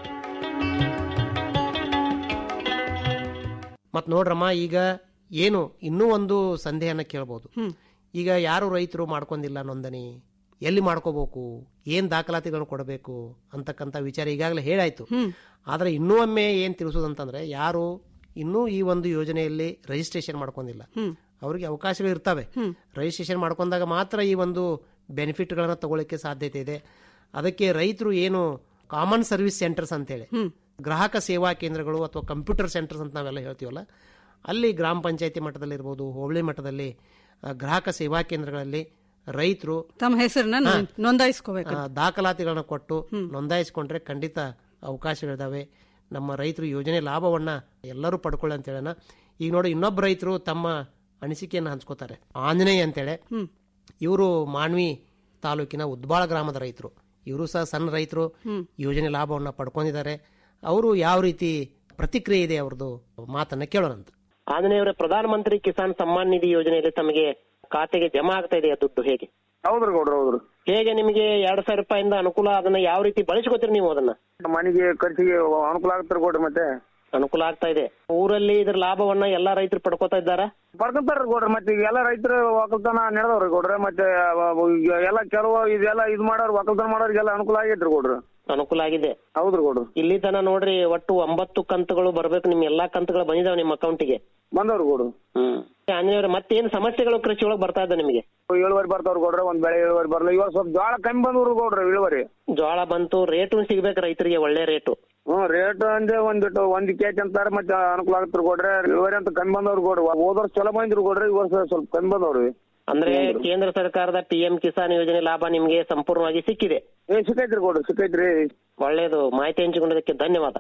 ಮತ್ ನೋಡ್ರಮ್ಮ ಈಗ ಏನು ಇನ್ನೂ ಒಂದು ಸಂದೇಹನ ಕೇಳ್ಬೋದು ಈಗ ಯಾರು ರೈತರು ಮಾಡ್ಕೊಂಡಿಲ್ಲ ನೋಂದಣಿ ಎಲ್ಲಿ ಮಾಡ್ಕೋಬೇಕು ಏನ್ ದಾಖಲಾತಿಗಳನ್ನು ಕೊಡಬೇಕು ಅಂತಕ್ಕಂಥ ವಿಚಾರ ಈಗಾಗಲೇ ಹೇಳಾಯ್ತು ಆದ್ರೆ ಇನ್ನೂ ಒಮ್ಮೆ ಏನ್ ತಿಳಿಸೋದಂತಂದ್ರೆ ಯಾರು ಇನ್ನೂ ಈ ಒಂದು ಯೋಜನೆಯಲ್ಲಿ ರಿಜಿಸ್ಟ್ರೇಷನ್ ಮಾಡ್ಕೊಂಡಿಲ್ಲ ಅವ್ರಿಗೆ ಅವಕಾಶಗಳು ಇರ್ತವೆ ರಿಜಿಸ್ಟ್ರೇಷನ್ ಮಾಡ್ಕೊಂಡಾಗ ಮಾತ್ರ ಈ ಒಂದು ಬೆನಿಫಿಟ್ಗಳನ್ನ ತಗೊಳ್ಳಿಕ್ಕೆ ಸಾಧ್ಯತೆ ಇದೆ ಅದಕ್ಕೆ ರೈತರು ಏನು ಕಾಮನ್ ಸರ್ವಿಸ್ ಸೆಂಟರ್ಸ್ ಅಂತೇಳಿ ಗ್ರಾಹಕ ಸೇವಾ ಕೇಂದ್ರಗಳು ಅಥವಾ ಕಂಪ್ಯೂಟರ್ ಸೆಂಟರ್ಸ್ ಅಂತ ನಾವೆಲ್ಲ ಹೇಳ್ತೀವಲ್ಲ ಅಲ್ಲಿ ಗ್ರಾಮ ಪಂಚಾಯತಿ ಮಟ್ಟದಲ್ಲಿ ಇರ್ಬೋದು ಹೋಬಳಿ ಮಟ್ಟದಲ್ಲಿ ಆ, ಗ್ರಾಹಕ ಸೇವಾ ಕೇಂದ್ರಗಳಲ್ಲಿ ರೈತರು ತಮ್ಮ ಹೆಸರನ್ನ ಹಾ. ನೋಂದಾಯಿಸ್ಕೋಬೇಕು ಆ, ದಾಖಲಾತಿಗಳನ್ನ ಕೊಟ್ಟು ನೋಂದಾಯಿಸ್ಕೊಂಡ್ರೆ ಖಂಡಿತ ಅವಕಾಶಗಳಿದಾವೆ ನಮ್ಮ ರೈತರು ಯೋಜನೆ ಲಾಭವನ್ನ ಎಲ್ಲರೂ ಪಡ್ಕೊಳ್ಳಿ ಅಂತ ಹೇಳೋಣ ಈಗ ನೋಡಿ ಇನ್ನೊಬ್ಬ ರೈತರು ತಮ್ಮ ಅನಿಸಿಕೆಯನ್ನು ಹಂಚ್ಕೋತಾರೆ ಆಂಜನೇಯ ಅಂತೇಳಿ ಇವರು ಮಾನ್ವಿ ತಾಲೂಕಿನ ಉದ್ಬಾಳ ಗ್ರಾಮದ ರೈತರು ಇವರು ಸಹ ಸಣ್ಣ ರೈತರು ಯೋಜನೆ ಲಾಭವನ್ನ ಪಡ್ಕೊಂಡಿದ್ದಾರೆ ಅವರು ಯಾವ ರೀತಿ ಪ್ರತಿಕ್ರಿಯೆ ಇದೆ ಅವ್ರದ್ದು ಮಾತನ್ನ ಕೇಳೋಣಂತ ಆಂಜನೇಯವರೇ ಪ್ರಧಾನ ಮಂತ್ರಿ ಕಿಸಾನ್ ಸಮ್ಮಾನ್ ನಿಧಿ ಯೋಜನೆಯಲ್ಲಿ ತಮಗೆ ಖಾತೆಗೆ ಜಮಾ ಆಗ್ತಾ ಇದೆಯಾ ದುಡ್ಡು ಹೇಗೆ ಹೌದ್ರಿ ಗೌಡ್ರ ಹೌದ್ರಿ ಹೇಗೆ ನಿಮಗೆ ಎರಡ್ ಸಾವಿರ ರೂಪಾಯಿಂದ ಅನುಕೂಲ ಅದನ್ನ ಯಾವ ರೀತಿ ಬಳಸ್ಕೊತೀರಿ ನೀವು ಅದನ್ನ ಮನೆಗೆ ಖರ್ಚಿಗೆ ಅನುಕೂಲ ಆಗತ್ರಿ ಗೌಡ್ರಿ ಮತ್ತೆ ಅನುಕೂಲ ಆಗ್ತಾ ಇದೆ ಊರಲ್ಲಿ ಇದ್ರ ಲಾಭವನ್ನ ಎಲ್ಲಾ ರೈತರು ಪಡ್ಕೋತಾ ಇದ್ದಾರಾ ಪಡ್ಕೊಂತಾರ ಗೌಡ್ರ ಮತ್ತೆ ಈಗ ಎಲ್ಲ ರೈತರು ಒಕ್ಕಲ್ತನ ನಡೆದವ್ರಿ ಗೌಡ್ರ ಮತ್ತೆ ಅವ- ಈಗ ಎಲ್ಲ ಕೆಲವು ಇದೆಲ್ಲ ಇದ್ ಮಾಡೋರು ಒಕ್ಕಲ್ತನ ಮಾಡೋರಿಗೆಲ್ಲ ಅನುಕೂಲ ಆಗೈತ್ರಿ ಗೌಡ್ರ ಅನುಕೂಲ ಆಗಿದೆ ಹೌದ್ರಿ ಗೌಡ್ರ ಇಲ್ಲಿ ತನ ನೋಡ್ರಿ ಒಟ್ಟು ಒಂಬತ್ತು ಕಂತುಗಳು ಬರ್ಬೇಕು ನಿಮ್ ಎಲ್ಲಾ ಕಂತುಗಳು ಬಂದಿದಾವ ನಿಮ್ಮ ಅಕೌಂಟಿಗೆ ಬಂದವ್ರಿ ಗೌಡ್ರ ಹ್ಮ್ ಆಂಜನೇಯವ್ರೆ ಮತ್ತೇನ್ ಸಮಸ್ಯೆಗಳು ಕೃಷಿ ಒಳಗ್ ಬರ್ತಾ ಇದೆ ನಿಮಗೆ ಇಳುವರಿ ಬರ್ತಾವ್ರಿ ಗೌಡ್ರ ಒಂದ್ ಬೆಳೆ ಇಳುವರಿ ಬರಲ್ಲ ಇವಾಗ ಸ್ವಲ್ಪ ಜೋಳ ಕಮ್ಮಿ ಬಂದವ್ರಿ ಗೌಡ್ರ ಇಳುವರಿ ಜೋಳ ಬಂತು ರೇಟು ಸಿಗ್ಬೇಕು ರೈತರಿಗೆ ಒಳ್ಳೆ ರೇಟು ಹ್ಮ್ ರೇಟ್ ಅಂದ್ರೆ ಒಂದಿಟ್ಟು ಒಂದ್ ಕೆಜಿ ಅಂತಾರ ಮತ್ತೆ ಅನುಕೂಲ ಆಗತ್ರಿ ಗೌಡ್ರ ಇಳುವರಿ ಅಂತ ಕಮ್ಮಿ ಬಂದವ್ರಿ ಗೌಡ್ರ ಹೋದ ವರ್ಷ ಚಲೋ ಬಂದಿದ್ರು ಗೌಡ್ರ ಈ ವರ್ಷ ಸ್ವಲ್ಪ ಕಮ್ಮಿ ಬಂದವ್ರಿ ಅಂದ್ರೆ ಕೇಂದ್ರ ಸರ್ಕಾರದ ಪಿ ಎಂ ಕಿಸಾನ್ ಯೋಜನೆ ಲಾಭ ನಿಮ್ಗೆ ಸಂಪೂರ್ಣವಾಗಿ ಸಿಕ್ಕಿದೆ ಏ ಸಿಕ್ಕೈತ್ರಿ ಗೌಡ್ರ ಸಿಕ್ಕೈತ್ರಿ ಒಳ್ಳೇದು ಮಾಹಿತಿ ಹಂಚಿಕೊಂಡದಕ್ಕೆ ಧನ್ಯವಾದ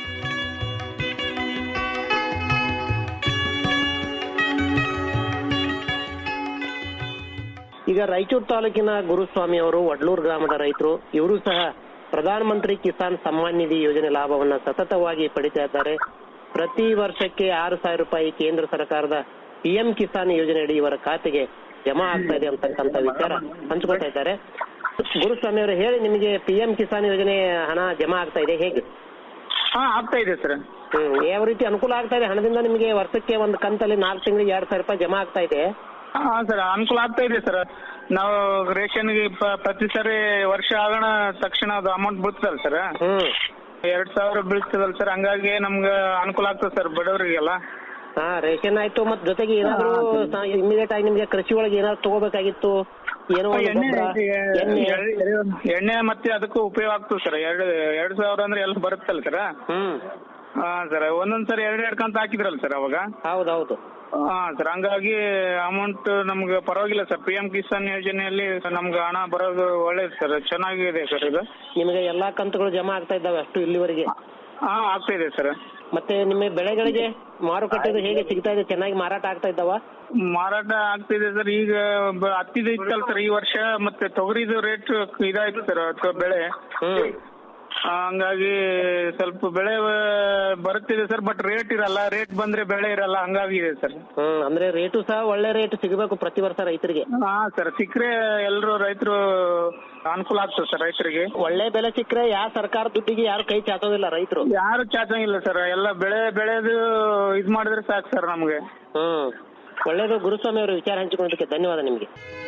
ಈಗ ರಾಯಚೂರು ತಾಲೂಕಿನ ಗುರುಸ್ವಾಮಿ ಅವರು ವಡ್ಲೂರು ಗ್ರಾಮದ ರೈತರು ಇವರು ಸಹ ಪ್ರಧಾನ ಮಂತ್ರಿ ಕಿಸಾನ್ ಸಮ್ಮಾನ್ ನಿಧಿ ಯೋಜನೆ ಲಾಭವನ್ನ ಸತತವಾಗಿ ಪಡಿತಾ ಇದ್ದಾರೆ ಪ್ರತಿ ವರ್ಷಕ್ಕೆ ಆರು ಸಾವಿರ ರೂಪಾಯಿ ಕೇಂದ್ರ ಸರ್ಕಾರದ ಪಿಎಂ ಕಿಸಾನ್ ಯೋಜನೆಯಡಿ ಇವರ ಖಾತೆಗೆ ಜಮಾ ಆಗ್ತಾ ಇದೆ ಅಂತಕ್ಕಂಥ ವಿಚಾರ ಹಂಚ್ಕೊಳ್ತಾ ಇದ್ದಾರೆ ಗುರುಸ್ವಾಮಿ ಅವರು ಹೇಳಿ ನಿಮಗೆ ಪಿಎಂ ಕಿಸಾನ್ ಯೋಜನೆ ಹಣ ಜಮಾ ಆಗ್ತಾ ಇದೆ ಹೇಗೆ ಹಾ ಆಗ್ತಾ ಇದೆ ಸರ್ ಹ್ಮ್ ಯಾವ ರೀತಿ ಅನುಕೂಲ ಆಗ್ತಾ ಇದೆ ಹಣದಿಂದ ನಿಮಗೆ ವರ್ಷಕ್ಕೆ ಒಂದು ಕಂತಲ್ಲಿ ನಾಲ್ಕು ತಿಂಗಳಿಗೆ ಎರಡ್ ಸಾವಿರ ರೂಪಾಯಿ ಜಮಾ ಆಗ್ತಾ ಇದೆ ಹಾ ಸರ್ ಅನುಕೂಲ ಆಗ್ತಾ ಇದೆ ಸರ್ ನಾವು ರೇಷನ್ಗೆ ಪ- ಪ್ರತಿ ಸರಿ ವರ್ಷ ಆಗೋಣ ತಕ್ಷಣ ಅದು ಅಮೌಂಟ್ ಬೀಳ್ತದಲ್ಲ ಸರ್ ಎರಡ್ ಸಾವಿರ ಬೀಳ್ತದಲ್ಲ ಸರ್ ಹಂಗಾಗಿ ನಮ್ಗೆ ಅನುಕೂಲ ಆಗ್ತದೆ ಸರ್ ಬಡವರಿಗೆಲ್ಲ ಹಾ ರೇಷನ್ ಆಯ್ತು ಮತ್ ಜೊತೆಗೆ ಏನಾದ್ರು ಇಮಿಡಿಯೇಟ್ ಆಗಿ ನಿಮ್ಗೆ ಕೃಷಿ ಒಳಗೆ ಏನಾದ್ರು ತಗೋಬೇಕಾಗಿತ್ತು ಏನೋ ಒಂದು ಎಣ್ಣೆ ಗೊಬ್ಬರ, ಎಣ್ಣೆ ಎಣ್ಣೆ ಮತ್ತೆ ಅದಕ್ಕೂ ಉಪಯೋಗ ಆಗ್ತದೆ ಸರ್ ಎರಡು ಎರಡ್ ಸಾವಿರ ಅಂದ್ರೆ ಎಲ್ಲ ಬರುತ್ತಲ್ಲ ಸರ್ ಹ್ಮ್ ಹಾ ಸರ್ ಒಂದೊಂದ್ ಸರಿ ಎರಡ್ ಎರಡ್ ಕಂತ ಹಾಕಿದ್ರಲ್ಲ ಸರ್ ಅವಾಗ ಹೌದೌದು ಹಾ ಸರ್ ಹಂಗಾಗಿ ಅಮೌಂಟ್ ನಮ್ಗೆ ಪರವಾಗಿಲ್ಲ ಸರ್ ಪಿ ಎಂ ಕಿಸಾನ್ ಯೋಜನೆಯಲ್ಲಿ ನಮ್ಗೆ ಹಣ ಬರೋದು ಒಳ್ಳೇದು ಸರ್ ಚೆನ್ನಾಗಿದೆ ಸರ್ ಇದು ನಿಮಗೆ ಎಲ್ಲಾ ಕಂತುಗಳು ಜಮಾ ಆಗ್ತಾ ಇದ್ದಾವೆ ಅಷ್ಟು ಇಲ್ಲಿವರೆಗೆ ಹಾ ಆಗ್ತಾ ಇದೆ ಸರ್ ಮತ್ತೆ ನಿಮ್ಮ ಬೆಳೆಗಳಿಗೆ ಮಾರುಕಟ್ಟೆದು ಹೇಗೆ ಸಿಗ್ತಾ ಇದೆ ಚೆನ್ನಾಗಿ ಮಾರಾಟ ಆಗ್ತಾ ಇದ್ದಾವ ಮಾರಾಟ ಆಗ್ತಿದೆ ಸರ್ ಈಗ ಬ- ಹತ್ತಿದು ಇತ್ತಲ್ಲ ಸರ್ ಈ ವರ್ಷ ಮತ್ತೆ ತೊಗರಿದು ರೇಟ್ ಇದಾಯ್ತು ಸರ್ ಅಥವಾ ಬೆಳೆ ಆ, ಹಂಗಾಗಿ ಸ್ವಲ್ಪ ಬೆಳೆ ಆ, ಬರುತ್ತಿದೆ ಸರ್ ಬಟ್ ರೇಟ್ ಇರಲ್ಲ ರೇಟ್ ಬಂದ್ರೆ ಬೆಳೆ ಇರಲ್ಲ ಹಂಗಾಗಿದೆ ಸರ್ ಹ್ಮ್ ಅಂದ್ರೆ ರೇಟು ಸಹ ಒಳ್ಳೆ ರೇಟ್ ಸಿಗಬೇಕು ಪ್ರತಿ ವರ್ಷ ರೈತರಿಗೆ ಹಾ ಸರ್ ಸಿಕ್ಕರೆ ಎಲ್ಲರೂ ರೈತರು ಅನುಕೂಲ ಆಗ್ತದೆ ಸರ್ ರೈತರಿಗೆ ಒಳ್ಳೆ ಬೆಲೆ ಸಿಕ್ಕರೆ ಯಾವ ಸರ್ಕಾರ ದುಡ್ಡಿಗೆ ಯಾರು ಕೈ ಚಾಚೋದಿಲ್ಲ ರೈತರು ಯಾರು ಚಾಚಂಗಿಲ್ಲ ಸರ್ ಎಲ್ಲ ಬೆಳೆ ಬೆಳೆದು ಇದ್ ಮಾಡಿದ್ರೆ ಸಾಕು ಸರ್ ನಮ್ಗೆ ಹ್ಮ್ ಒಳ್ಳೇದು ಗುರುಸ್ವಾಮಿ ಅವರು ವಿಚಾರ ಹಂಚಿಕೊಳ್ಳೋದಕ್ಕೆ ಧನ್ಯವಾದ ನಿಮಗೆ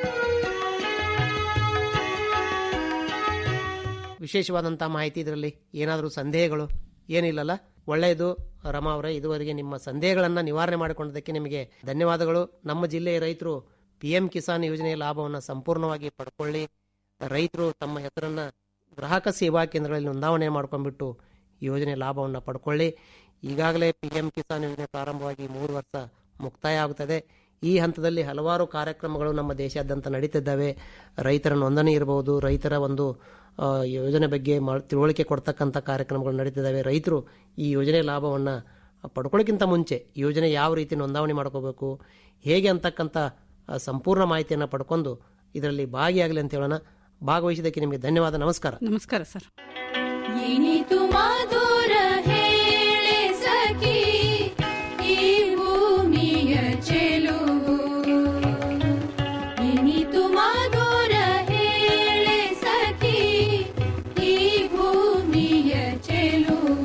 ವಿಶೇಷವಾದಂಥ ಮಾಹಿತಿ ಇದರಲ್ಲಿ ಏನಾದರೂ ಸಂದೇಹಗಳು ಏನಿಲ್ಲಲ್ಲ ಒಳ್ಳೆಯದು ರಮಾ ಅವರೇ ಇದುವರೆಗೆ ನಿಮ್ಮ ಸಂದೇಹಗಳನ್ನು ನಿವಾರಣೆ ಮಾಡಿಕೊಂಡದಕ್ಕೆ ನಿಮಗೆ ಧನ್ಯವಾದಗಳು ನಮ್ಮ ಜಿಲ್ಲೆಯ ರೈತರು ಪಿ ಎಂ ಕಿಸಾನ್ ಯೋಜನೆಯ ಲಾಭವನ್ನು ಸಂಪೂರ್ಣವಾಗಿ ಪಡ್ಕೊಳ್ಳಿ ರೈತರು ತಮ್ಮ ಹೆಸರನ್ನ ಗ್ರಾಹಕ ಸೇವಾ ಕೇಂದ್ರಗಳಲ್ಲಿ ನೋಂದಾವಣೆ ಮಾಡ್ಕೊಂಡ್ಬಿಟ್ಟು ಯೋಜನೆ ಲಾಭವನ್ನು ಪಡ್ಕೊಳ್ಳಿ ಈಗಾಗಲೇ ಪಿ ಎಂ ಕಿಸಾನ್ ಯೋಜನೆ ಪ್ರಾರಂಭವಾಗಿ ಮೂರು ವರ್ಷ ಮುಕ್ತಾಯ ಆಗುತ್ತದೆ ಈ ಹಂತದಲ್ಲಿ ಹಲವಾರು ಕಾರ್ಯಕ್ರಮಗಳು ನಮ್ಮ ದೇಶಾದ್ಯಂತ ನಡೀತಿದ್ದಾವೆ ರೈತರ ನೋಂದಣಿ ಇರಬಹುದು ರೈತರ ಒಂದು ಆ, ಯೋಜನೆ ಬಗ್ಗೆ ಮಾ- ತಿಳುವಳಿಕೆ ಕೊಡ್ತಕ್ಕಂಥ ಕಾರ್ಯಕ್ರಮಗಳು ನಡೀತಿದ್ದಾವೆ ರೈತರು ಈ ಯೋಜನೆ ಲಾಭವನ್ನು ಪಡ್ಕೊಳ್ಳೋಕ್ಕಿಂತ ಮುಂಚೆ ಯೋಜನೆ ಯಾವ ರೀತಿ ನೋಂದಾವಣಿ ಮಾಡ್ಕೋಬೇಕು ಹೇಗೆ ಅಂತಕ್ಕಂಥ ಆ, ಸಂಪೂರ್ಣ ಮಾಹಿತಿಯನ್ನು ಪಡ್ಕೊಂಡು ಇದರಲ್ಲಿ ಭಾಗಿಯಾಗಲಿ ಅಂತ ಹೇಳೋಣ ಭಾಗವಹಿಸಿದ್ದಕ್ಕೆ ನಿಮಗೆ ಧನ್ಯವಾದ ನಮಸ್ಕಾರ ನಮಸ್ಕಾರ ಸರ್ ಇನಿತು ಮಧುರ ಹೇಳೆ ಸಖಿ ಈ ಭೂಮಿಯ ಚೆಲುವು ಇನಿತು ಮಧುರ ಹೇಳೆ ಸಖಿ ಈ ಭೂಮಿಯ ಚೆಲುವು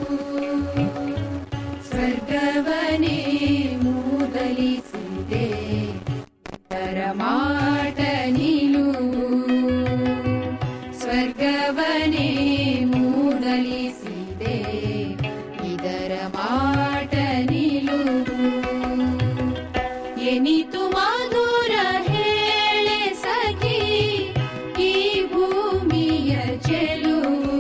ಸ್ವರ್ಗವನೇ ಮೂದಲಿಸಿದೆ ತರಮಾಟ ನಿಲುವು ಸ್ವರ್ಗವನೇ ಮೂದಲಿಸಿದೆ ಇದರ ಮಾಟ ನಿಲುವು ಎನಿತು ಮಧುರ ಹೇಳೆ ಸಖಿ ಈ ಭೂಮಿಯ ಚೆಲುವು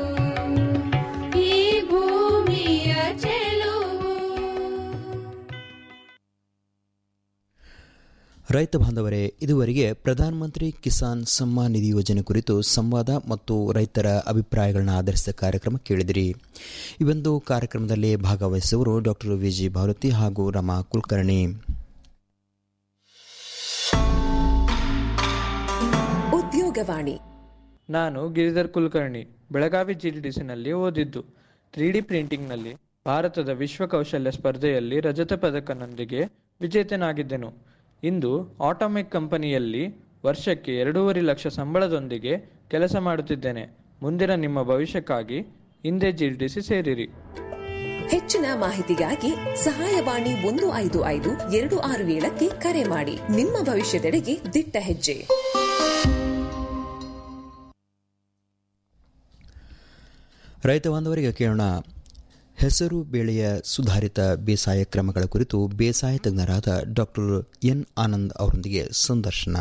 ಈ ಭೂಮಿಯ ಚೆಲುವು ರೈತ ಬಾಂಧವರೇ ಇದುವರೆಗೆ ಪ್ರಧಾನಮಂತ್ರಿ ಕಿಸಾನ್ ಸಮ್ಮಾನ್ ನಿಧಿ ಯೋಜನೆ ಕುರಿತು ಸಂವಾದ ಮತ್ತು ರೈತರ ಅಭಿಪ್ರಾಯಗಳನ್ನು ಆಧರಿಸಿದ ಕಾರ್ಯಕ್ರಮ ಕೇಳಿದಿರಿ ಈ ಒಂದು ಕಾರ್ಯಕ್ರಮದಲ್ಲಿ ಭಾಗವಹಿಸುವವರು ಡಾಕ್ಟರ್ ವಿಜಿ ಭಾರತಿ ಹಾಗೂ ರಮಾ ಕುಲಕರ್ಣಿ ಉದ್ಯೋಗವಾಣಿ ನಾನು ಗಿರಿಧರ್ ಕುಲಕರ್ಣಿ ಬೆಳಗಾವಿ ಜಿಡಿಡಿಸಿನಲ್ಲಿ ಓದಿದ್ದು ತ್ರೀ ಡಿ ಪ್ರಿಂಟಿಂಗ್ನಲ್ಲಿ ಭಾರತದ ವಿಶ್ವ ಕೌಶಲ್ಯ ಸ್ಪರ್ಧೆಯಲ್ಲಿ ರಜತ ಪದಕನೊಂದಿಗೆ ವಿಜೇತನಾಗಿದ್ದೆನು ಇಂದು ಆಟೋಮೆಕ್ ಕಂಪನಿಯಲ್ಲಿ ವರ್ಷಕ್ಕೆ ಎರಡೂವರೆ ಲಕ್ಷ ಸಂಬಳದೊಂದಿಗೆ ಕೆಲಸ ಮಾಡುತ್ತಿದ್ದೇನೆ ಮುಂದಿನ ನಿಮ್ಮ ಭವಿಷ್ಯಕ್ಕಾಗಿ ಹಿಂದೆ ಜಿಡಿಡಿಸಿ ಸೇರಿರಿ ಹೆಚ್ಚಿನ ಮಾಹಿತಿಗಾಗಿ ಸಹಾಯವಾಣಿ ಒಂದು ಐದು ಐದು ಎರಡು ಆರು ಏಳಕ್ಕೆ ಕರೆ ಮಾಡಿ ನಿಮ್ಮ ಭವಿಷ್ಯದೆಡೆಗೆ ದಿಟ್ಟ ಹೆಜ್ಜೆ ರೈತ ಬಾಂಧವರಿಗೆ ಕೇಳೋಣ ಹೆಸರು ಬೇಳೆಯ ಸುಧಾರಿತ ಬೇಸಾಯ ಕ್ರಮಗಳ ಕುರಿತು ಬೇಸಾಯ ತಜ್ಞರಾದ ಡಾಕ್ಟರ್ ಎನ್ ಆನಂದ್ ಅವರೊಂದಿಗೆ ಸಂದರ್ಶನ